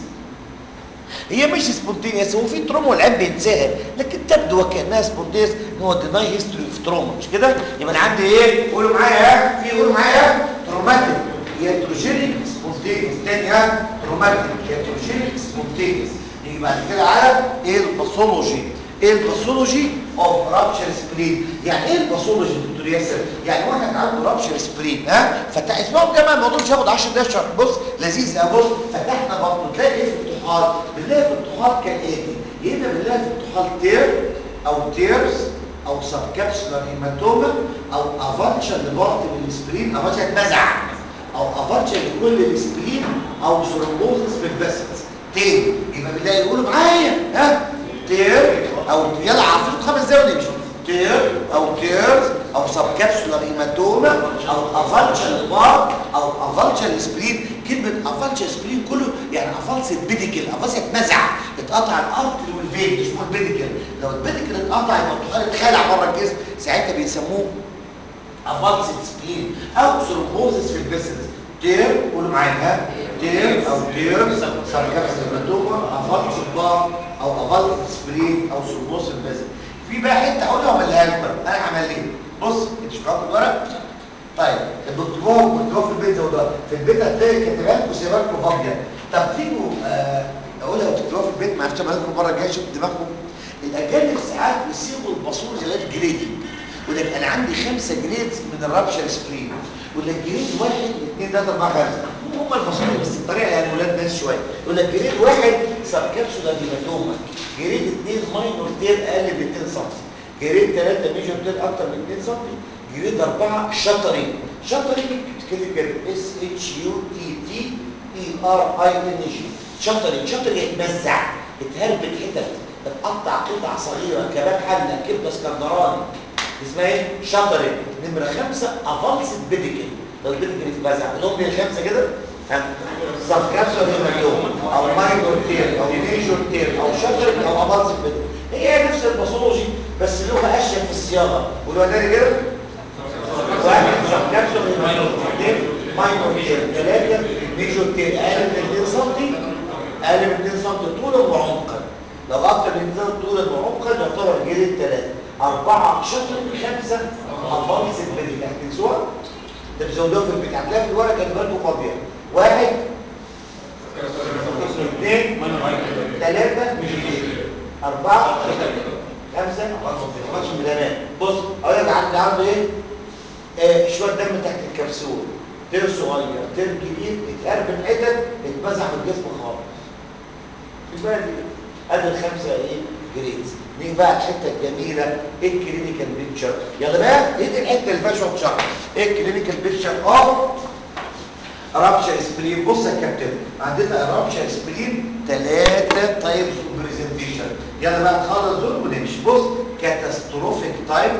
هي مش سبونتينيوس هو في تروما والعين بينساها لكن تبدو وكانها سبونتينيوس ان هو ديناي هيستوري اوف تروما مش كده يبقى انا عندي ايه قولوا معايا ها في قولوا معايا تروماتيك ياتروجينيك سبونتينيوس تاني ها تروماتيك ياتروجينيك سبونتينيوس نيجي بعد كده على ايه الباثولوجي ايه الباثولوجي اوف رابشر سبلين يعني ايه الباثولوجي دكتور ياسر يعني واحد عنده رابشر سبلين ها فتح اسمعوا كمان الموضوع مش هياخد 10 دقايق شرح بص لذيذ قوي بص فتحنا بطنه تلاقي ايه في الطحال بنلاقي في الطحال كالاتي يا اما بنلاقي في الطحال تير او تيرز او سب كابسولار هيماتوما او افالتشر لبارت من السبلين افالتشر اتمزع او افالتشر لكل السبلين او ثرومبوزس في الفيسلز تاني يبقى بنلاقي يقولوا معايا ها تير او يلا عارفين خمس دقايق ونمشي تير او تيرز او سب كابسولار هيماتوما او افالتشر بار او افالتشر سبلين كلمه افالتشر سبلين كله يعني افالس بيديكل افالس اتمزع اتقطع الارتري والفين اسمه البيديكل لو البيديكل اتقطع يبقى الطحال اتخلع بره الجسم ساعتها بيسموه افالس سبلين او ثرومبوزس في الفيسلز تير قولوا معايا ها تير او تير سب كابسولار هيماتوما افالس بار او افالس سبلين او ثرومبوزس في الفيسلز في بقى حته هقولها ومليها لكم انا عمل ايه بص انت مش معاكم الورق طيب الدكتور والدكتور في البيت زي ده في البيت هتلاقي كاتبها لكم سيبها لكم فاضيه طب تيجوا آه اقولها والدكتور في البيت ما عرفتش اعملها لكم المره الجايه شوف دماغكم الاجانب ساعات بيصيغوا الباصورز لغايه جريدنج يقول لك انا عندي خمسه جريدز من الرابشر سكرين يقول لك جريد واحد اثنين ثلاثه اربعه خمسه هم الباصورز بس الطريقه يعني ولاد ناس شويه يقول لك جريد واحد سب كابسولا هيماتوما جريد اثنين ماينور تير اقل من 2 سم جريد ثلاثه ميجور تير اكتر من 2 سم جريد اربعه شطري شطري بتتكتب كده اس اتش يو تي تي اي ار اي ان جي شطري شطري يتمزع اتهربت حتت اتقطع قطع صغيره كباب حله كبده اسكندراني اسمها ايه؟ شطري نمره خمسه افالسد بيديكل لو البيديكل اتمزع اللي هم الخمسه كده سب كابسول هيماتوم او ماينور تير او ميجور تير او شطري او افالسد بيديكل هي نفس الباثولوجي بس لغه اشيك في الصياغه قولوا تاني كده واحد سب كابسول هيماتوم اثنين ماينور تير ثلاثه ميجور تير اقل من 2 سم اقل من 2 سم طولا وعمقا لو اكتر من 2 طولا وعمقا يعتبر جريد ثلاثه اربعه شطر خمسه افالس البيديكل هتنسوها ده بزودوها في البيت هتلاقي في الورقه كاتبه لكم فاضيه واحد اثنين ثلاثه أربعة خمسة خمسة ميلانات بص أقول لك عنده عنده إيه؟ آه شوية دم تحت الكبسول تير صغير تير كبير اتقرب حتت اتمزع من الجسم خالص يبقى دي ادي الخمسة إيه؟ جريدز نيجي بقى الحتة الجميلة إيه الكلينيكال بيكتشر يلا بقى إيه دي الحتة اللي فيها شوية شرح إيه الكلينيكال بيكتشر أوف رابشر سبرين بص يا كابتن عندنا رابشر سبرين ثلاثة تايبس اوف برزنتيشن يلا بقى نخلص دول ونمشي بص كاتاستروفيك تايب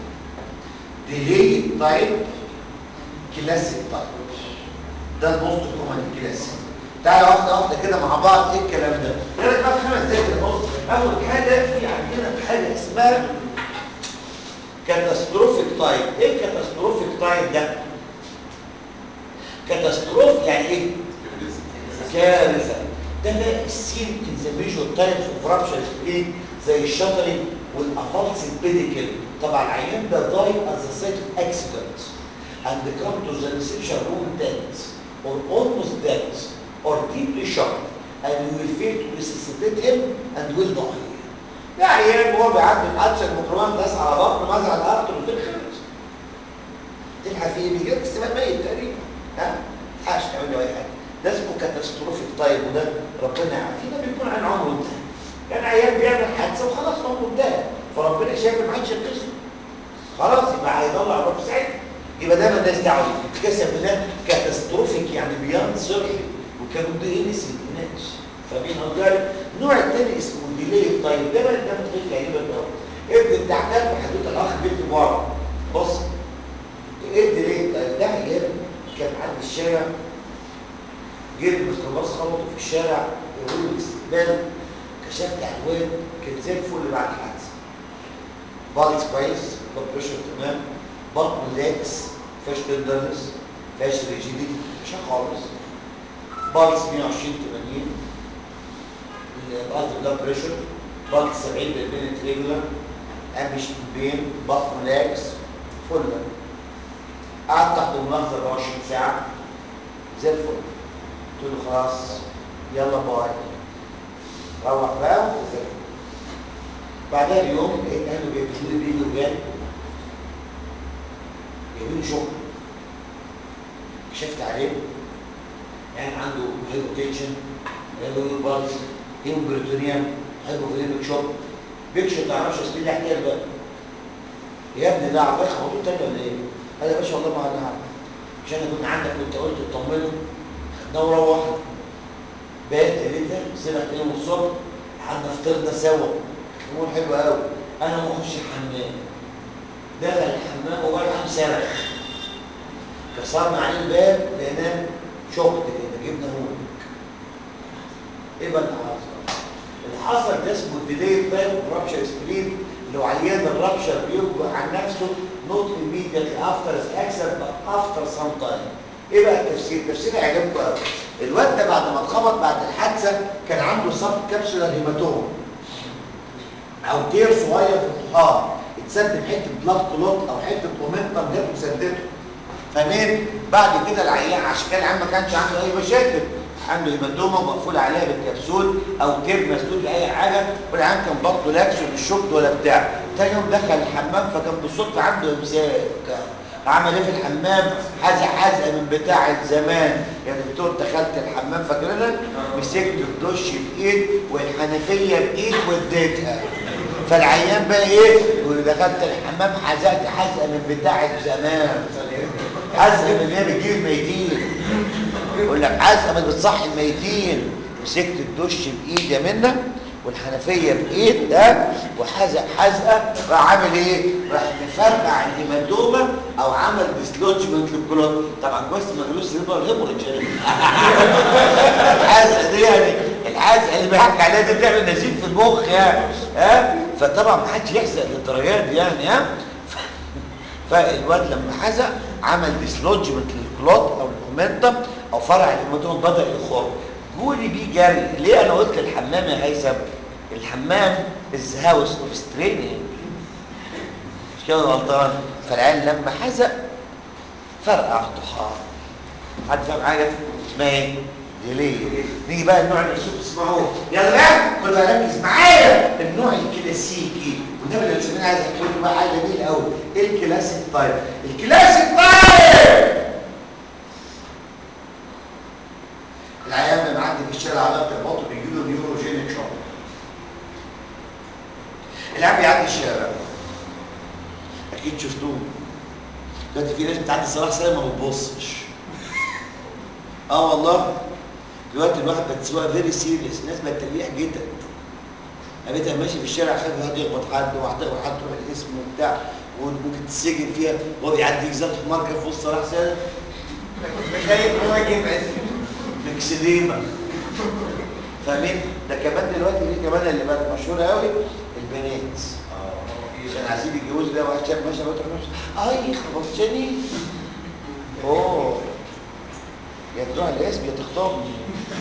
ديلي تايب كلاسيك تايب ده الموست كومن كلاسيك تعالى واحدة واحدة كده مع بعض ايه الكلام ده يلا بقى خمس دقايق كده بص اول حاجة في عندنا حاجة اسمها كاتاستروفيك تايب ايه الكاتاستروفيك تايب ده كاتاستروف يعني ايه كارثه ده بقى السين ان ذا ميجور تايبس اوف رابشر ايه زي الشطري والافالس البيديكل طبعا العيان ده داي از ا سايت اوف اكسيدنت and come to the reception room dead or almost dead or deeply shocked and we will fail to resuscitate him and will die ده عيان هو بيعدي الحادثه الميكروبات داس على بطنه مزع الارض وفي خلص تلحق فيه بيجيب استمال ميت تقريبا ها حاش تعمل له اي حاجه ده اسمه كاتاستروفيك تايب وده ربنا يعافينا بيكون عن عمره انتهى كان عيال بيعمل حادثه وخلاص عمره انتهى فربنا شايف ما حدش ينقذه خلاص يبقى هيطلع الروح في ساعتها يبقى ده مالناش دعوه بيه كسب ده كاتاستروفيك يعني بياند سيرجري وكانوا دي انس الناس فاهمين قصدي النوع الثاني اسمه ديلي طيب ده بقى ده متخيل تقريبا قوي ابن التعبان في حدود الاخ بنت بره بص ايه الديلي طيب ده عيال كان عند الشارع جه الميكروباص خبطه في الشارع يقولوا له استقبال كشفت عنوان كان زي الفل بعد الحادثه بالز كويس بلاد بريشر تمام بطن لاكس فيهاش تندرنس فيهاش ريجيديتي مش خالص بالز 120 80 القصد بلاد بريشر بالز 70 بالمينت ريجولار امش بين بطن لاكس فل قعدت تحت الملاحظه 24 ساعه زي الفل قلت له خلاص يلا باي روح بقى وزي بعدها بيوم لقيت اهله بيكتبوا لي فيديو جاي جايبين لي شغل كشفت عليه يعني عنده هايبوتنشن هايبو بالز هيموبريتونيوم هايبوفوليميك شوك بيكشف ما تعرفش اسمه ده حكايه بقى يا ابني ده عباية خبطوه تاني ولا ايه؟ قال يا باشا والله ما انا عارف عشان انا كنت عندك كنت قلت اطمنه خدناه وروحنا بقيت ليلتها سبع تاني من الصبح قعدنا فطرنا سوا امور حلوه قوي انا ما اخش الحمام دخل الحمام وهو الحمام صرخ كسرنا عليه الباب لقيناه شفت كده جبنا هون ايه بقى اللي حصل؟ اللي حصل ده اسمه الديلي تايم رابشر سبلين لو عيان الرابشر بيبقى عن نفسه نوت immediately after accident but after some time ايه بقى التفسير؟ التفسير هيعجبكم قوي الواد ده بعد ما اتخبط بعد الحادثه كان عنده سب كابسولار هيماتوم او تير صغير في الطحال اتسد بحته بلاد كلوت او حته مومنتم جت وسدته فاهمين بعد كده العيان عشان كده العيان ما كانش عنده اي مشاكل عنده هيماتوما مقفول عليها بالكبسول او تير مسدود لاي حاجه والعيان كان بطنه لاكس ومش شد ولا بتاع تاني يوم دخل الحمام فكان بالصدفه عنده امساك عمل ايه في الحمام حزق حزقه من بتاعه زمان يا دكتور دخلت الحمام فاكرنا مسكت الدش بايد والحنفيه بايد واديتها فالعيان بقى ايه يقول دخلت الحمام حزقت حزقه من بتاعه زمان حزقه من اللي هي بتجيب الميتين يقول لك حزقه من بتصحي الميتين مسكت الدش بايد يا منى والحنفيه بايد ده وحزق حزقه راح عامل ايه راح مفرقع الهيماتوما او عمل ديسلوجمنت للكلوت طبعا كويس ما جالوش سيبر هيموريدج الحزقه دي يعني الحزقه اللي بيحكي عليها دي بتعمل نزيف في المخ يعني ها فطبعا ما حدش يحزق للدرجات دي يعني ها فالواد لما حزق عمل ديسلوجمنت للكلوت او المومنتم او فرع الهيماتوما بدا يخر قولي بيه جري ليه انا قلت الحمام يا هيثم الحمام از هاوس اوف ستريننج مش كده غلطان فالعيال لما حزق فرقع الطحال حد فاهم حاجه اسمها ايه دي ليه نيجي بقى النوع اللي الصوت تسمعوه يلا بقى كل بقى ركز معايا النوع الكلاسيكي والنبي اللي سمعنا عايز احكي لكم بقى حاجه جميله قوي ايه الكلاسيك تايب الكلاسيك تايب العيان اللي معدي في الشارع على البطن بيجي له نيوروجينيك شوك العيان بيعدي الشارع اكيد شفتوه دلوقتي في ناس بتعدي صلاح سالم ما بتبصش اه والله دلوقتي الواحد بقت سواقه فيري سيريس الناس بقت تريح جدا قابلتها ماشي في الشارع خايف حد يخبط حد وحد وحد تروح الاسم وبتاع وممكن تسجن فيها وهو بيعدي يجزات حمار كده في وسط صلاح سالم خايف هو يجيب اسم مكسديمة فاهمين ده كمان دلوقتي في كمان اللي بقت مشهوره قوي البنات عشان عايزين يتجوزوا ده واحد شاب ماشي بقى تروح اي خبطتني اوه يا تروح الاسم يا تخطبني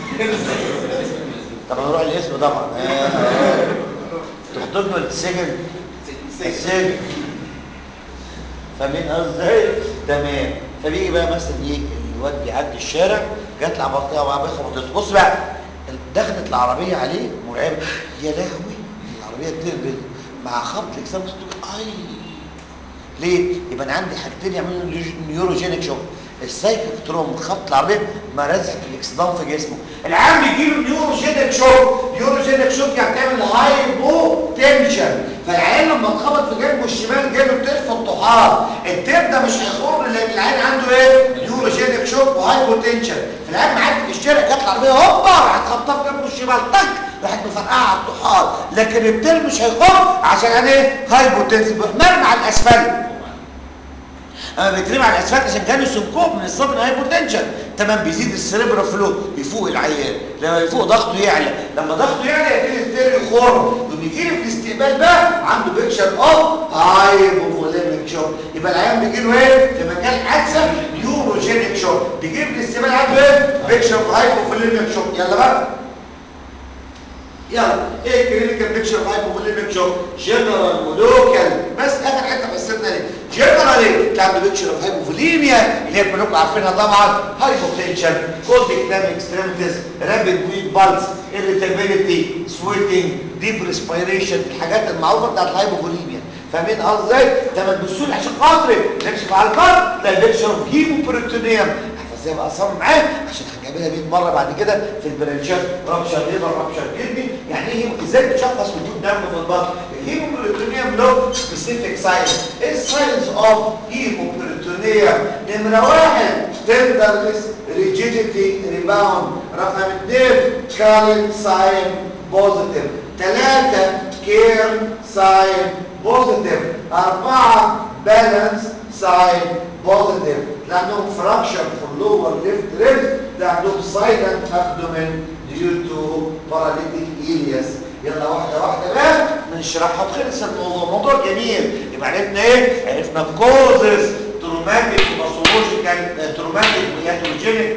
طب نروح الاسم طبعا آه. تخطبني ولا تسجن السجن فاهمين قصدي تمام فبيجي بقى مثلا ايه الواد بيعدي الشارع جات له عبطيه وعبيه خبطته بص بقى دخلت العربيه عليه مرعبه يا لهوي العربيه بتربل مع خبط الاكسام اي ليه؟ يبقى انا عندي حاجتين يعملوا نيوروجينيك شوك السايكل تروم خبط العربيه ما رزق الاكسدام في جسمه العام بيجي له نيوروجينيك شوك نيوروجينيك شوك يعني بتعمل هايبو تنشن فالعيان لما اتخبط في جنبه الشمال جاله التير في الطحال التير ده مش هيخر لان العيان عنده ايه نيوروجينيك شوك وهايبوتنشن فالعيان معدي في الشارع جت العربيه هوبا راحت خبطاه في جنبه الشمال طق راحت مفرقعه على الطحال لكن التير مش هيخر عشان ايه هايبوتنشن مرمى على الاسفلت اما بيترمي على الاسفلت عشان جاله سنكوب من الصدمه هايبوتنشن تمام بيزيد السريبرال فلو يفوق العيان لما يفوق ضغطه يعلى لما ضغطه يعلى يبتدي التير يخر يقوم يجي لي في الاستقبال بقى عنده بيكشر اوف هايبوفوليميك شوك يبقى العيان بيجي له ايه في مجال حادثه نيوروجينيك شوك بيجي في الاستقبال عنده ايه بيكشر اوف هايبوفوليميك شوك يلا بقى يلا ايه الكلينيكال بيكشر هايبوفوليميك شوك جنرال ولوكال بس اخر حته حسيتنا ليه جنرالي كان عنده بيكشر اوف هايبوفوليميا اللي هي كلكم عارفينها طبعا هايبوتنشن كولد كلام اكستريميتيز رابيد ويك بالز irritability سويتنج ديب ريسبيريشن الحاجات المعروفه بتاعت الهايبوفوليميا فاهمين قصدي ازاي؟ ده ما تبصوا لي عشان خاطري نمشي على الكارت تلاقي بيكشر اوف هيموبروتونيوم ازاي ابقى اصمم معاه عشان هنعملها 100 مره بعد كده في البرانشات رابشر ليفر رابشر كدني يعني ايه هيمو- ازاي بتشخص وجود دم في البطن الهيموبروتونيوم له سبيسيفيك ساينس ايه الساينس اوف هيموبروتونيوم نمره واحد تندرنس ريجيديتي ريباوند رقم اثنين كارنت ساين بوزيتيف ثلاثه كير ساين بوزيتيف اربعه بالانس ساين بوزيتيف ده عندهم فراكشر في اللور ليفت ريبس ده عندهم سايلنت ابدومين ديو تو باراليتيك إيلياس يلا واحده واحده بقى نشرحها وخلص الموضوع موضوع جميل يبقى عرفنا ايه عرفنا كوزز تروماتيك باثولوجيكال تروماتيك وهيتروجينيك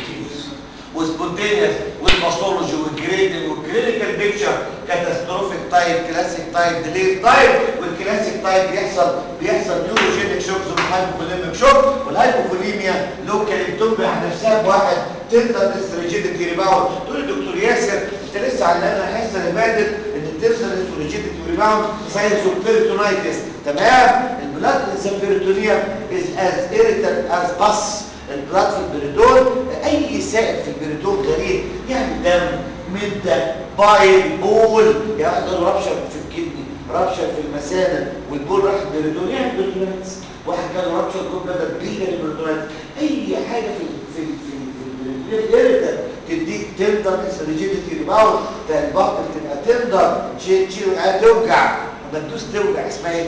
وسبونتينيوس والباثولوجي والجريدنج والكلينيكال بيكتشر كاتاستروفيك تايب كلاسيك تايب ديليت تايب والكلاسيك تايب بيحصل بيحصل نيوروجينيك شوكس والهايبوفوليميك شوك والهايبوفوليميا لوكال بتنبه على نفسها بواحد تقدر ريجيديتي ريباوند تقول لي دكتور ياسر انت لسه علقنا الحصه اللي فاتت ان التنسل ريجيديتي ريباوند ساينس اوف بيريتونايتس تمام البلاد انسبيريتونيا از از ايريتال از باس البلاد في البريتون اي سائل في البريتون غريب يعني دم مده بايل بول يعني ده رابشر في الكدني رابشر في المثانه والبول راح البريتون يعني بريتونيتس واحد كان رابشر جول بدل بيجري بريتونيتس اي حاجه في في في في البريتون تديك تندر ريجيديتي ريباوند ده البطن بتبقى تندر شيء شيء توجع لما تدوس توجع اسمها ايه؟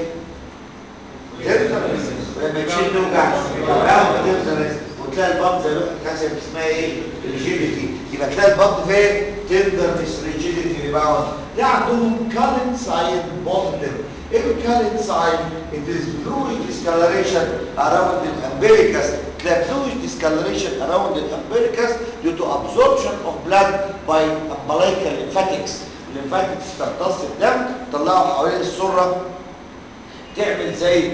تندر ولما تشيل توجع توجع تندر وتلاقي البطن زي لوحه خشب اسمها ايه؟ ريجيديتي يبقى تلاقي البطن فين؟ تندرنس ريجيديتي ريباوند ده عندهم كارنت ساين بوزيتيف ايه الكارنت ساين؟ it is bluish discoloration around the umbilicus تلاقي bluish discoloration around the umbilicus due to absorption of blood by umbilical lymphatics الليمفاتكس تمتص الدم تطلعه حوالين السره تعمل زي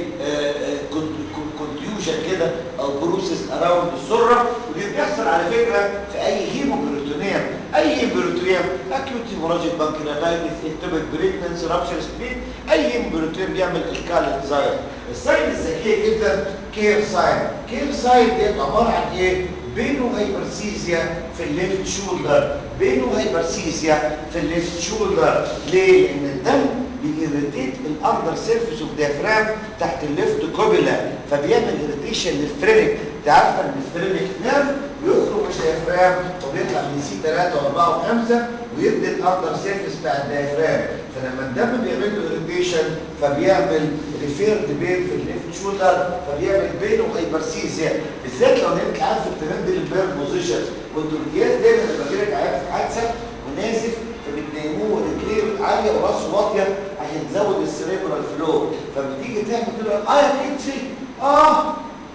كونتيوجن كده او بروسيس اراوند السره ودي بتحصل على فكره في اي هيموبروتونيوم اي هيموبروتونيوم اكيوت هيموراجيك بانكرياتايتس اكتوبيك بريجننس رابشر سبين اي هيموبروتونيوم بيعمل الكالين زاير الساين الذكيه جدا كير ساين كير ساين دي عباره عن ايه بينه هايبرسيزيا في الليفت شولدر بينه هايبرسيزيا في الليفت شولدر ليه لان الدم بيريتيت الاندر سيرفيس اوف ديافرام تحت الليفت كوبيلا فبيعمل اريتيشن للفرينك انت عارفه ان الفرينك نيرف بيخرج من الديافرام وبيطلع من سي 3 و4 و5 ويبدا الاندر سيرفيس بتاع الديافرام فلما الدم بيعمل له اريتيشن فبيعمل ريفيرد بين في الليفت شولدر فبيعمل بينه هايبرسيزيا بالذات لو انت عارف الترند البير بوزيشن والدوريات دايما لما بيجيلك عيان في حادثه ونازف فبتنيموه رجليه عاليه وراسه واطيه عشان تزود السريبرال فلو فبتيجي تعمل كده اه يا كتفي اه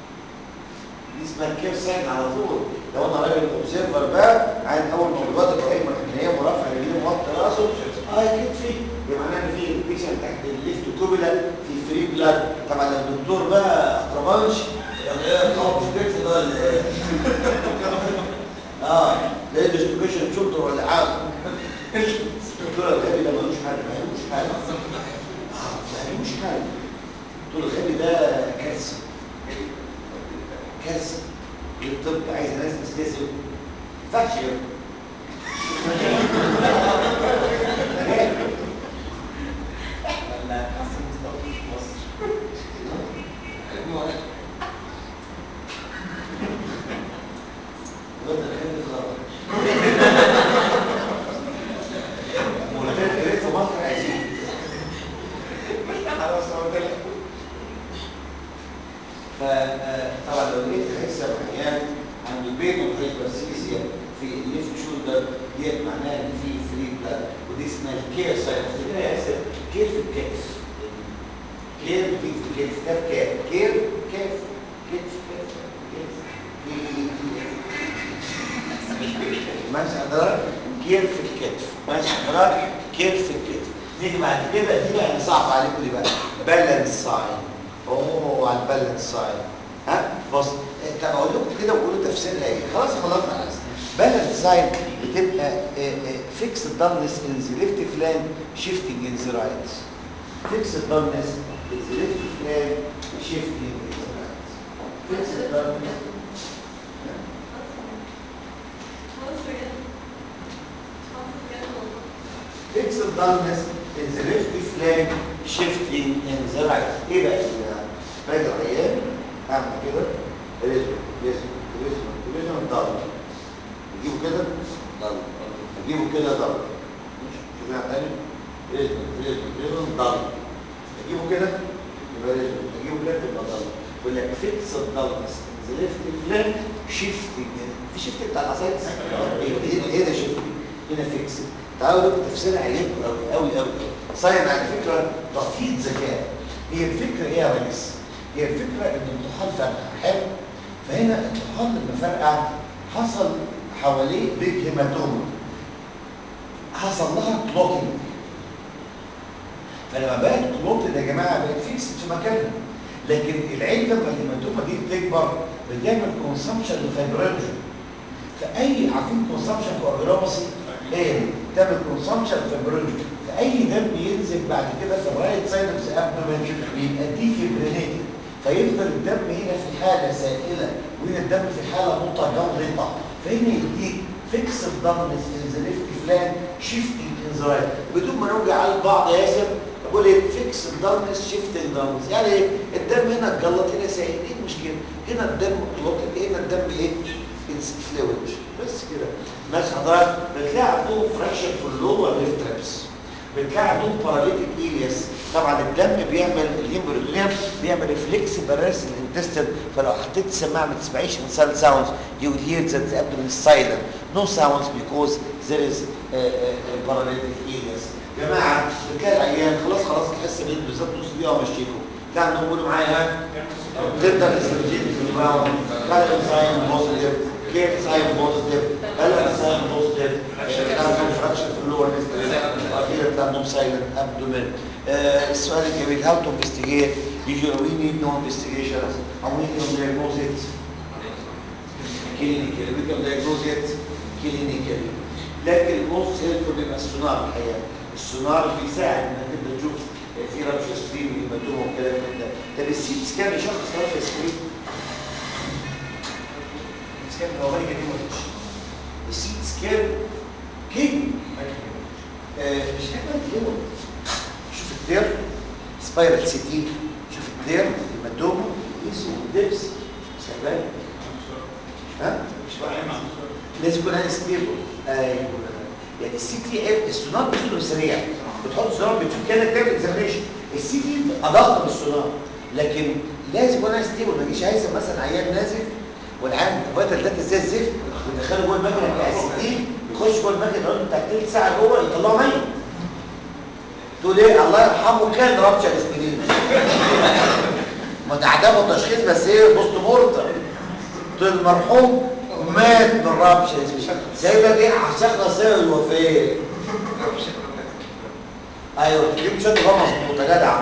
دي اسمها كير ساين على طول لو انا راجل اوبزرفر بقى عين اول ما الواد قايم نايم ورافع رجليه موطي راسه اه يا كتفي يبقى معناه ان في انفكشن تحت الليفت كوبيلا في فري بلاد طبعا لو الدكتور بقى اطربانش اه مش كتف ده ولا ايه؟ اه لقيت ديستريبيوشن شولدر ولا حاجه الدكتور الغبي ده ملوش حاجه ما ملوش حاجه اه ما ملوش حاجه الدكتور الغبي ده كارثه كارثه الطب عايز ناس تستسلم ما ينفعش يا ابني. آه، طبعا لو لقيت هيكسب عيان عنده بين وهايبرسيزيا في الليفت شولدر ديت معناها ان في فري بلاد ودي اسمها الكير سايت كده يا اسف كير في الكتف كير في الكتف كيف كير كير كيف كتف كيف كتف ماشي حضرتك كير في الكتف ماشي حضرتك كير في الكتف نيجي بعد كده دي بقى اللي صعب عليكم دي بقى بالانس ساين اوه على البالانس ساين ها بص طب اقول لكم كده وقولوا تفسيرها ايه خلاص خلصنا بالانس ساين بتبقى فيكس دارنس ان ذا ليفت فلان شيفتنج ان ذا رايت فيكس دارنس ان ذا ليفت فلان شيفتنج ان ذا رايت فيكس دارنس fixed dullness in the left flank shifting in the right ايه بقى كده باجي العيان اعمل كده ريزم ريزم ريزم ريزم ضل اجيبه كده ضل اجيبه كده ضل شوف يعني تاني ريزم ريزم ريزم ضل اجيبه كده يبقى ريزم اجيبه كده يبقى ضل يقول لك فيكس dullness in the left flank shifting في شيفت بتاع العصاية ايه ده شيفت هنا فيكس تعالوا لكم تفسيرها عجبكم قوي قوي قوي ساين على فكره تخفيض ذكاء هي الفكره ايه يا ريس؟ هي الفكره ان الطحال فرقع حلو فهنا الطحال لما فرقع حصل حواليه بيج هيماتوما حصل لها كلوتنج فلما بقت كلوتد يا جماعه بقت فيكس في مكانها لكن العين لما الهيماتوما دي بتكبر بتعمل كونسامشن لفايبرينجن فاي عارفين كونسامشن كوابيلوباسي ايه تعمل كونسامشن فايبرينجن فاي دم ينزل بعد كده في الرايت سايد اوف ذا ابدومين بيبقى دي فيبرينيتد فيفضل الدم هنا في حاله سائله وهنا الدم في حاله متجلطه فهنا يديك فيكس الضغط ان ذا ليفت فلان شيفتنج ان ذا رايت بدون ما نوجع على بعض يا ياسر بقول ايه فيكس الدارنس شيفت الدارنس يعني ايه الدم هنا اتجلط هنا سائل ايه المشكله هنا الدم كلوتد هنا الدم ايه فلويد بس كده ناس حضرتك بتلاقي عندهم فراكشن في اللور ليفت ريبس بتلاقي عندهم باراليتيك ايلياس طبعا الدم بيعمل الهيمبريدونيوم بيعمل ريفلكس برس الانتستين فلو حطيت السماعه ما تسمعيش انسان ساوندز يو ويل هير ذات ذا ابدومين سايلنت نو ساوندز بيكوز ذير از باراليتيك ايلياس جماعه بتلاقي العيان خلاص خلاص تحس بين بالظبط نص دقيقه ومشيكم تلاقي عندهم يقولوا معايا ها تبدا الاستراتيجيه في الراوند تلاقي الانسان بوزيتيف كيف ساين بوزيتيف بلا ساين بوزيتيف عندهم فراكشن في اللور اخيرا عندهم سايلنت ابدومين السؤال الجميل هاو تو انفستيجيت يجي وي نيد نو انفستيجيشنز او وي نيد دايجنوز ات كلينيكال وي كان دايجنوز ات كلينيكال لكن الموست هيلفول بيبقى السونار الحقيقه السونار بيساعد انك انت تشوف في رابش سكرين وهيماتوما وكلام من ده طب السيت سكان يشخص رابش سكرين سكان هو مالك دي مفيش السيت سكان كيدني آه مش هيبقى دي شوف الدير سبايرال سي تي شوف الدير الهيماتوما الاسم والدبس سبايرال ها مش بقى لازم يكون هاي ستيبل ايوه يعني السي تي السونار بتاخده سريع بتحط سونار بتشوف كانك تعمل اكزامينشن السي تي ادق من السونار لكن لازم يكون هاي ستيبل ما يجيش هيثم مثلا عيان نازل والعيان فايتال داتا زي الزفت ويدخله جوه المكنه بتاع السي تي يخش جوه المكنه يقعد بتاع تلت ساعه جوه يطلعه ميت تقول ايه الله يرحمه كان رابشر اسبرين ما تعدموا التشخيص بس ايه بوست مورتم تقول المرحوم مات من رابشر اسبرين سايبه دي عشان سبب الوفاه ايوه تجيب شويه غمض مظبوطه جدع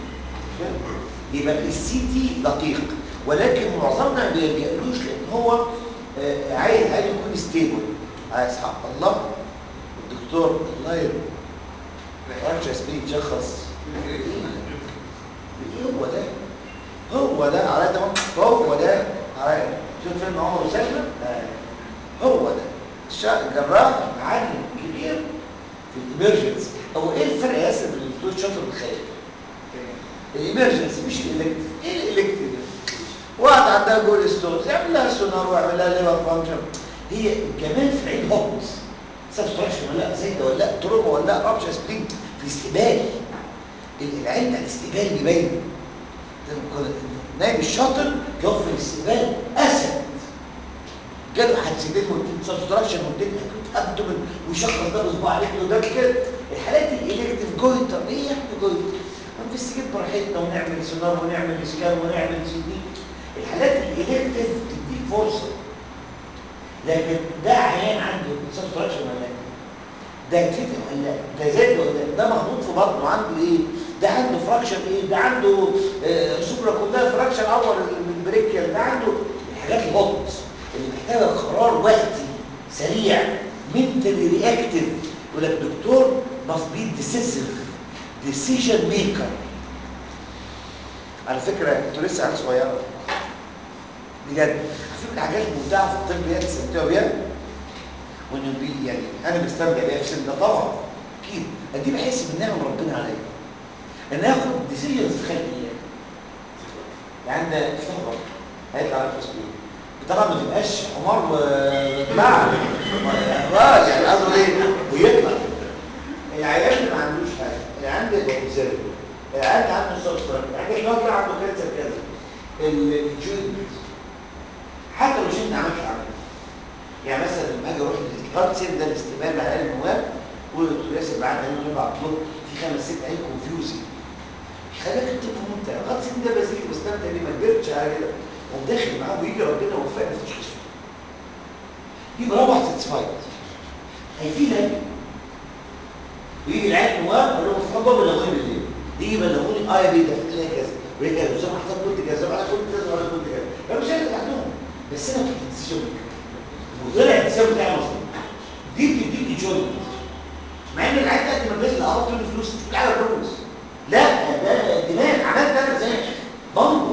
يبقى السي تي دقيق ولكن معظمنا ما بيلجألوش لان هو آه عايز عايز يكون ستيبل عايز حق الله الدكتور الله يرحمه رابشر اسبرين شخص ايه هو ده هو ده على ده هو ده على شوف فيلم عمر وسلمى هو ده الشا- جراح معلم كبير في الامرجنسي هو ايه الفرق يا ياسر بين الدكتور شاطر والخيال الامرجنسي مش الالكتيف ايه الالكتيف واحد عندها جول ستونز يعمل لها سونار ويعمل لها ليفر فانكشن هي كمان في العين هوبس سبستراكشن ولا لا زي ده ولا لا تروما ولا لا رابشر سبرينج في الاستقبال العين بتاع الاستقبال بيبين نايم الشاطر يقف في الاستقبال اسد جاله حادثتين والدين سبستراكشن والدين اكيوت ابدومن ويشخص ده بصباع رجله ده كده الحالات الالكتيف جويتر ايه يعني جويتر؟ انفستيجيت براحتنا ونعمل سونار ونعمل اسكان ونعمل سي دي الحالات الالكتيف تديك فرصه لكن ده عيان عنده سبستراكشن ولا لا؟ ده كده ولا لا؟ ده زاد ولا لا؟ ده مخبوط في بطنه عنده ايه؟ ده عنده فراكشن ايه؟ ده عنده آه سوبرا كلها فراكشن اول من بريكيال ده عنده الحاجات الهوت اللي محتاجه قرار وقتي سريع منتلي رياكتيف يقول لك دكتور must be decisive decision maker على فكره انتوا لسه عيال صغيره بجد عارفين الحاجات الممتعه في الطب اللي تستمتعوا بيها وانه بي يعني انا بستمتع بيها في سن ده طبعا اكيد دي بحس بنعم ربنا عليا ان اخد ديسيجنز خارجيه يعني ده افتخر هيطلع على التصوير طبعا ما تبقاش حمار ومع اه يعني قصده ايه ويطلع العيال اللي ما عندوش حاجه العيال ده يبقى اوبزيرف العيال اللي عنده سبستراك يعني الواد ده عنده كانسر كذا الجوينت حتى لو شلت عملت عمل يعني مثلا لما اجي اروح للهارت سيل ده الاستقبال على المواد ودكتور ياسر بعد عينه يبعت له في خمس ست عيال كونفيوزنج خليك الطب ممتع الهارت سيل ده بسيط بستمتع بيه ما كبرتش على كده وداخل معاه ويجي ربنا وفقنا في تشخيصه يبقى روح ساتسفايد هيفيدك ويجي العيال نواب قال لهم اصحابه بلغوني بالليل يجي بلغوني اه يا بيه ده في كذا وهي كذا زي ما حصل كنت كذا وانا كنت كذا وانا كنت كذا انا مش عارف لوحدهم بس انا كنت الديسيجن وطلع الديسيجن بتاعي مظبوط دي بتديك جوينت مع ان العيال تقدم المدرسه اه تقول فلوس تقول على فلوس لا ده دماغ عملت انا زي بنجو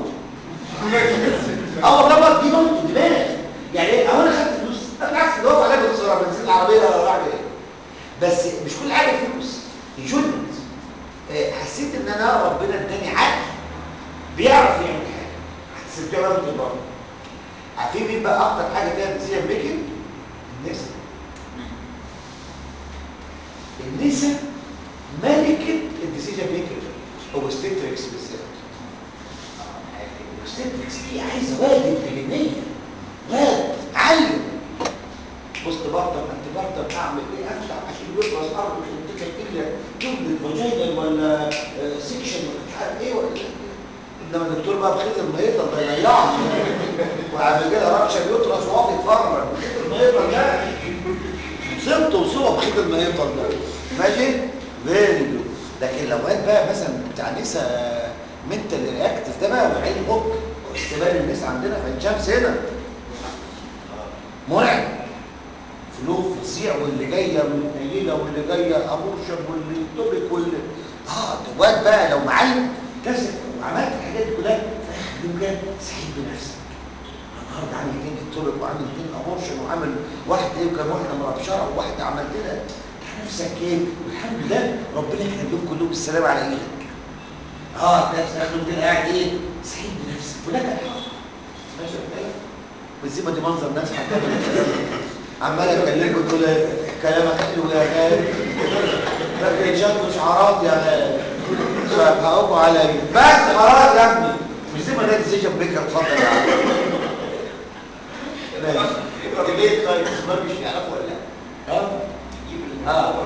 اه والله بقى دي بنجو دماغ يعني ايه اهو انا خدت فلوس بالعكس ده واقف عليا بخساره بنزين العربيه ولا بعمل ايه بس مش كل حاجه فلوس جوينت آه حسيت ان انا ربنا اداني عقل بيعرف يعمل حاجه حسيت بقى بالتجربه عارفين مين بقى اكتر حاجه فيها ديسيجن ميكنج النساء النساء ملكه الديسيجن ميكنج هو ستيتريكس بالذات ستيتريكس دي عايزه واد كلميه واد علم بص بارتر انت بارتر اعمل ايه افتح عشان يخلص ارض مش منتجه الا جمله فاجينال ولا سيكشن ولا مش عارف ايه ولا انما الدكتور بقى بخيط المهيطه ده يضيعه وعامل كده رقشه بيطرس وهو بيتفرج بخيط المهيطه ده مصيبته وصوبه بخيط المهيطه ده ماشي فيري جود لكن لو واد بقى مثلا بتاع نسا منتال رياكتيف ده بقى وعين هوك استقبال الناس عندنا في عين شمس هنا مرعب فلو فظيع واللي جايه متنيله واللي جايه ابورشن واللي توبك واللي اه واد بقى لو معلم كسر وعملت الحاجات دي كلها في اخر اليوم كده سعيد بنفسك النهارده عامل اتنين اكتوبك وعامل اتنين ابورشن وعامل واحد ايه وكان واحده مربشره وواحده عملت لها نفسك ايه والحمد لله ربنا يخليهم كلهم بالسلامه على ايدك اه ده تاخد كده قاعد ايه سعيد بنفسك ولك الحق ماشي يا والزيبه دي منظر ناس عمال اكلمكم تقول كلامك حلو يا غالي لكن شكله شعارات يا غالي فهقوموا عليا بس خلاص يا ابني مش زي ما ده ديسيجن بريكر اتفضل يا عم ماشي ليه طيب ما مش يعرفوا ولا لا اه اه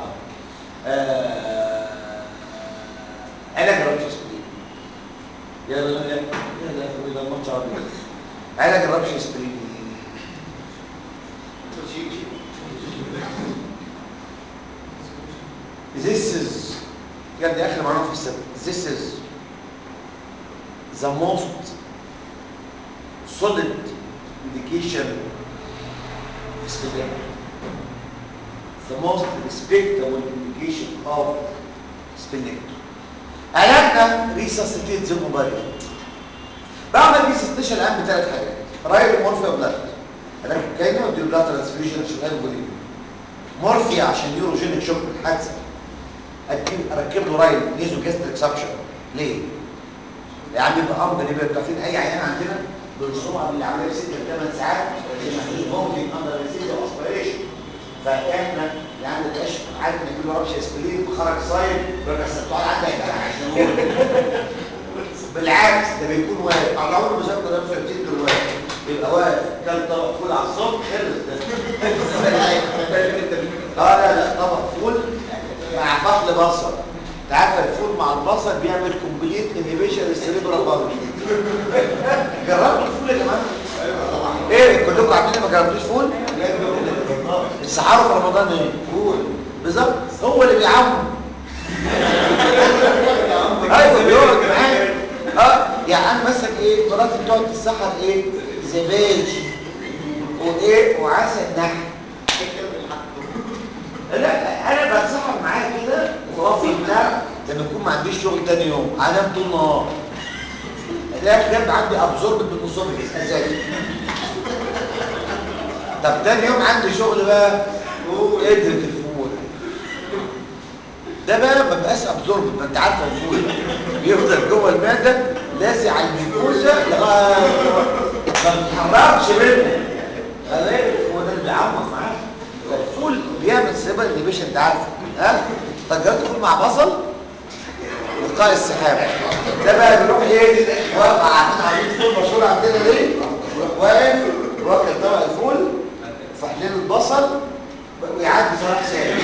اه علاج الربش سبرين يا لا يا لا ده الماتش عربي علاج الربش سبرين This is يعني اخر معلومه في السنه This is the most solid indication the most respectable indication of splenectomy علاجنا ريساسيتيت زي موبايل بعمل ريساسيتيشن الان بثلاث حاجات رايل مورفيا بلاد علاج الكاينه ودي بلاد ترانسفيوجن شغال فوليوم مورفيا عشان نيوروجينيك شوك من الحادثه اركب له رايل نيزو جاستريك سكشن ليه؟ يا عم يبقى امر يبقى عارفين اي عيان عندنا بنصوم اللي عاملاه 6 8 ساعات ممكن اندر انستيزيا اسبيريشن فاحنا يعني ما تبقاش عارف انك تقول ربش اسبرين وخرج صايم يبقى السبتوع عندك عشان بالعكس ده بيكون واقف على عمره ما شاف نفسه كتير دلوقتي بيبقى واقف كل طبق فول على الصبح خلص ده اه لا لا طبق فول مع فصل بصل انت عارف الفول مع البصل بيعمل كومبليت انهبيشن للسيريبرال بالانس جربتوا الفول يا جماعه ايه كلكم عارفين ما جربتوش فول السحاره في رمضان ايه فول بالظبط هو اللي بيعمر ايوه بيقعد معاك اه يعني انا مثلا ايه مراتي بتقعد تسحر ايه زبادي وايه وعسل نحل لا انا بتسحر معاه كده وافي بتاع لما يكون ما عنديش شغل تاني يوم انام طول النهار لا بجد عندي ابزورب من الصبح اساسي طب تاني يوم عندي شغل بقى قدرة الفول ده بقى ما بقاش ابزورب ما انت عارفه الفول بيفضل جوه المعده لاسع على الميكوزا لغايه ما بيتحركش منه خلي هو ده اللي بيعمق معاه الفول بيعمل سيبر انيبيشن انت عارفه ها طب جربت فول مع بصل لقاء السحاب ده بقى بيروح ايه واقف عاملين عاملين فول مشهور عندنا ليه يروح واقف واكل طبق الفول فحلين البصل ويعدي صلاح سالم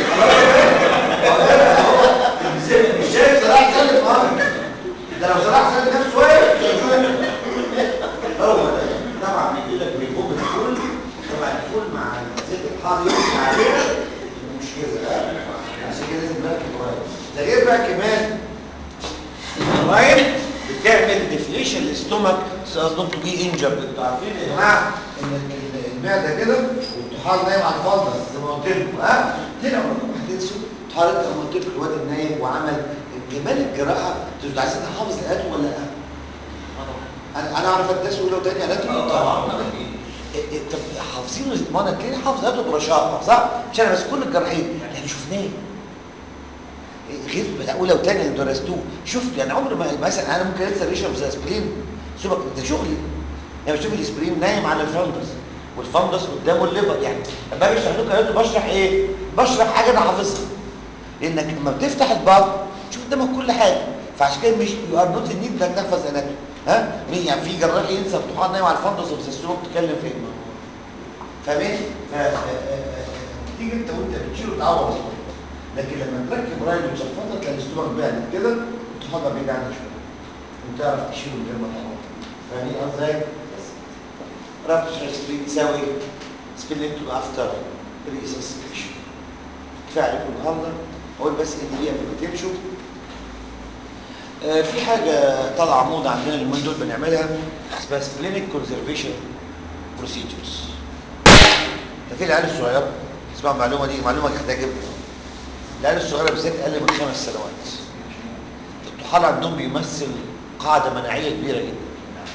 مش شايف صلاح سالم اه ده لو صلاح سالم نفسه واقف هو ده طبعا بيجي لك بيجوب الفول طبعا الفول مع زيت الحار يمشي عليه مش كده ها عشان كده لازم نركز كويس ده غير بقى كمان الرايل بتعمل ديفليشن للاستومك قصدكم بيه انجر انتوا عارفين يا جماعه ان ال- المعده كده والطحال نايم على الفضل زي ما قلت لكم ها طلع عمركم هتنسوا الطحال انت لما قلت لكم الواد النايم وعمل جمال الجراحه انتوا عايزين نحافظ الايات ولا لا؟ انا انا اعرف الدرس اولى وثانيه اناتومي طبعا إيه إيه طب حافظينه ما انا تلاقيني حافظ اياته برشاقه صح؟ مش انا بس كل الجراحين احنا شفناه غير بتاع اولى وثانيه اللي درستوه شوف يعني عمر ما مثلا انا ممكن انسى ريشن زي اسبرين سيبك ده شغلي انا بشوف الاسبرين نايم على الفندس والفندس قدامه الليفر يعني لما باجي اشرح لكم اياته بشرح ايه؟ بشرح حاجه انا حافظها لانك لما بتفتح البطن تشوف قدامك كل حاجه فعشان كده مش يو ار نوت نيد انك تحفظ اناتومي ها مين يعني في جراح ينسى الطحال نايم على الفندس وبتسلوك تتكلم فين فاهمين؟ ف- آه، آه، آه، تيجي انت وانت بتشيله تعوض لكن لما تركب رايل وتشفطها تلاقي الاستومك بعدت كده الطحال بقى بعيد عنها شويه وتعرف تشيله من غير ما تعوض فاهمين قصدي ازاي؟ بس رابتشر سبرين تساوي سبلينتو افتر ريسسبيشن كفايه عليكم النهارده اقول بس ان دي قبل ما تمشوا آه، في حاجه طالعه موضه عندنا اليومين دول بنعملها اسمها سبلينيك كونزرفيشن بروسيجرز ده في العيال الصغيره اسمعوا المعلومه دي معلومه هتعجبكم العيال الصغيره بالذات اقل من خمس سنوات الطحال عندهم بيمثل قاعده مناعيه كبيره جدا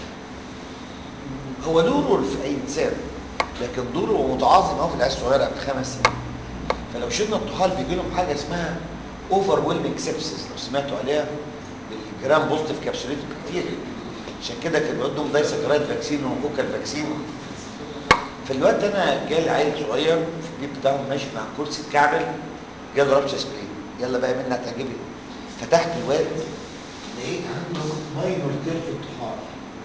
هو له رول في اي انسان لكن دوره متعاظم قوي في العيال الصغيره قبل خمس سنين فلو شلنا الطحال بيجي لهم حاجه اسمها اوفر ويلمنج سيبسيس لو سمعتوا عليها بالجرام بوزيتيف كابسوليت كتير عشان كده كان بيقدم دايسكرايد فاكسين وكوكال فاكسين فالوقت انا جالي عيل صغير في البيت بتاعهم ماشي مع كرسي اتكعبل جاله رابشه سبرين يلا بقى منها هتعجبني فتحت الواد لقيت عنده ماينور تير في الطحال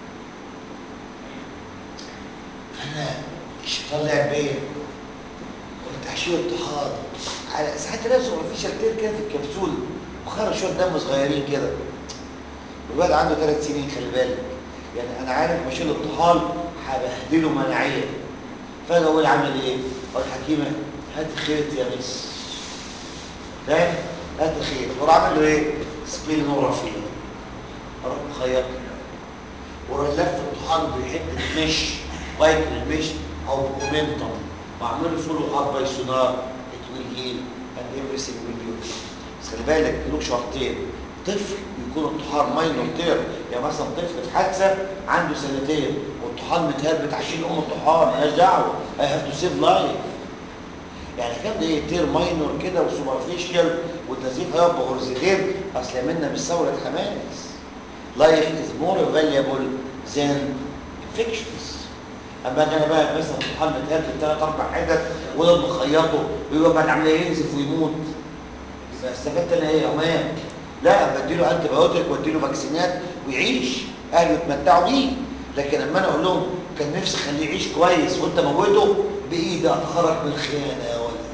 انا الشيطان لعب بيا قلت هشيل الطحال على ساعات لازم في شلتين كده في الكبسول وخرج شويه دم صغيرين كده الواد عنده ثلاث سنين خلي بالك يعني انا عارف بشيل الطحال هبهدله مناعيا فانا اقول عامل ايه؟ اقول حكيمه هات خيط يا مس فاهم؟ هات خيط واروح عامل له ايه؟ سبيل نورافين اروح مخيط واروح لف الطحال بحته مش بايك المش او مومنتم واعمل له فولو اب باي سونار ات ويل هيل اند everything will be okay بس خلي بالك له شرطين طفل يكون الطحال ماينور تير يعني مثلا طفل في حادثه عنده سنتين والطحال متهربت عشان ام الطحال مالهاش دعوه اي هاف تو سيف لايف يعني كان ده ايه تير ماينور كده وسوبرفيشال والنزيف هيبقى غرزتين اصل عملنا مش ثوره حماس لايف از مور فاليبل ذان انفكشنز اما انا بقى مثلا الطحال متهرب ثلاث اربع حتت ولا مخيطه ويبقى بعد عمليه ينزف ويموت يبقى استفدت انا ايه يا عمان لا بديله انتي بايوتيك واديله فاكسينات ويعيش اهله يتمتعوا بيه لكن لما انا اقول لهم كان نفسي اخليه يعيش كويس وانت موته بايدي اتخرج من الخيانه يا ولد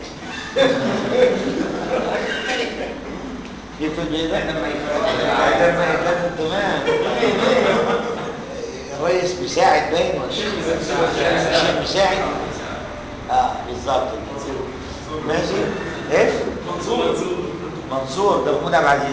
ايه فيلم ايه ده؟ لما يتلم تمام الرئيس مساعد باين ولا الشيخ مساعد اه بالظبط ماشي ايه منصور منصور ده محمود عبد العزيز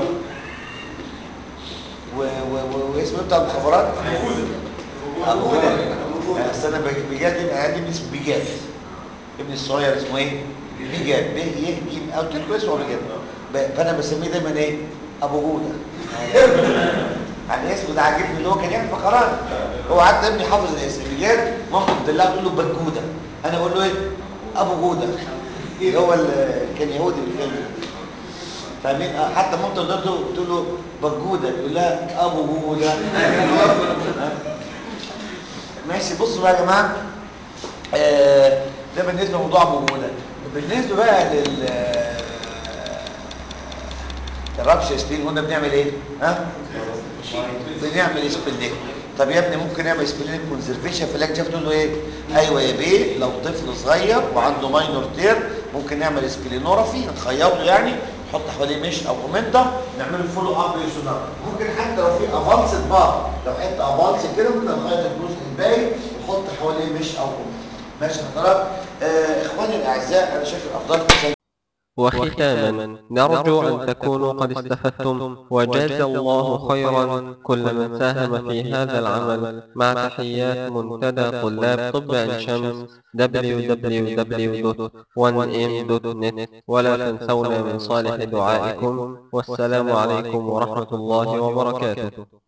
و و و واسمه بتاع المخابرات ابو هدى بس انا بج- بجد انا عندي اسمه بجاد ابني الصغير اسمه ايه بجاد ب ي ج قلت لكم اسمه قبل كده ب- فانا بسميه دايما ايه ابو هدى يعني اسمه ده عاجبني اللي هو كان يعمل فقرات هو حتى ابني حافظ الاسم بجد مامته بتدلعه تقول له بجوده انا اقول له ايه ابو جوده اللي هو اللي كان يهودي في الفيلم فاهمين آه، حتى مامته برضه بتقول له بجوده يقول لها ابو جوده ماشي بصوا بقى يا جماعه آه، ده بالنسبه لموضوع ابو جوده بالنسبه بقى لل الربش سبين قلنا بنعمل ايه ها بنعمل سبلين طب يا ابني ممكن نعمل سبلين كونزرفيشن في اللاج تقول له ايه ايوه يا بيه لو طفل صغير وعنده ماينور تير ممكن نعمل سبلينورافي نخيطه يعني نحط حواليه مش او اومنتا نعمله فولو اب سونار ممكن حتى لو في افانسد بار لو حته افانس كده ممكن نخيط الجزء الباقي ونحط حواليه مش او اومنتا ماشي حضرتك آه اخواني الاعزاء انا شايف الافضل وختاما نرجو أن تكونوا قد استفدتم وجاز الله خيرا كل من ساهم في هذا العمل مع تحيات منتدى طلاب طب عين شمس www.1m.net ولا تنسونا من صالح دعائكم والسلام عليكم ورحمة الله وبركاته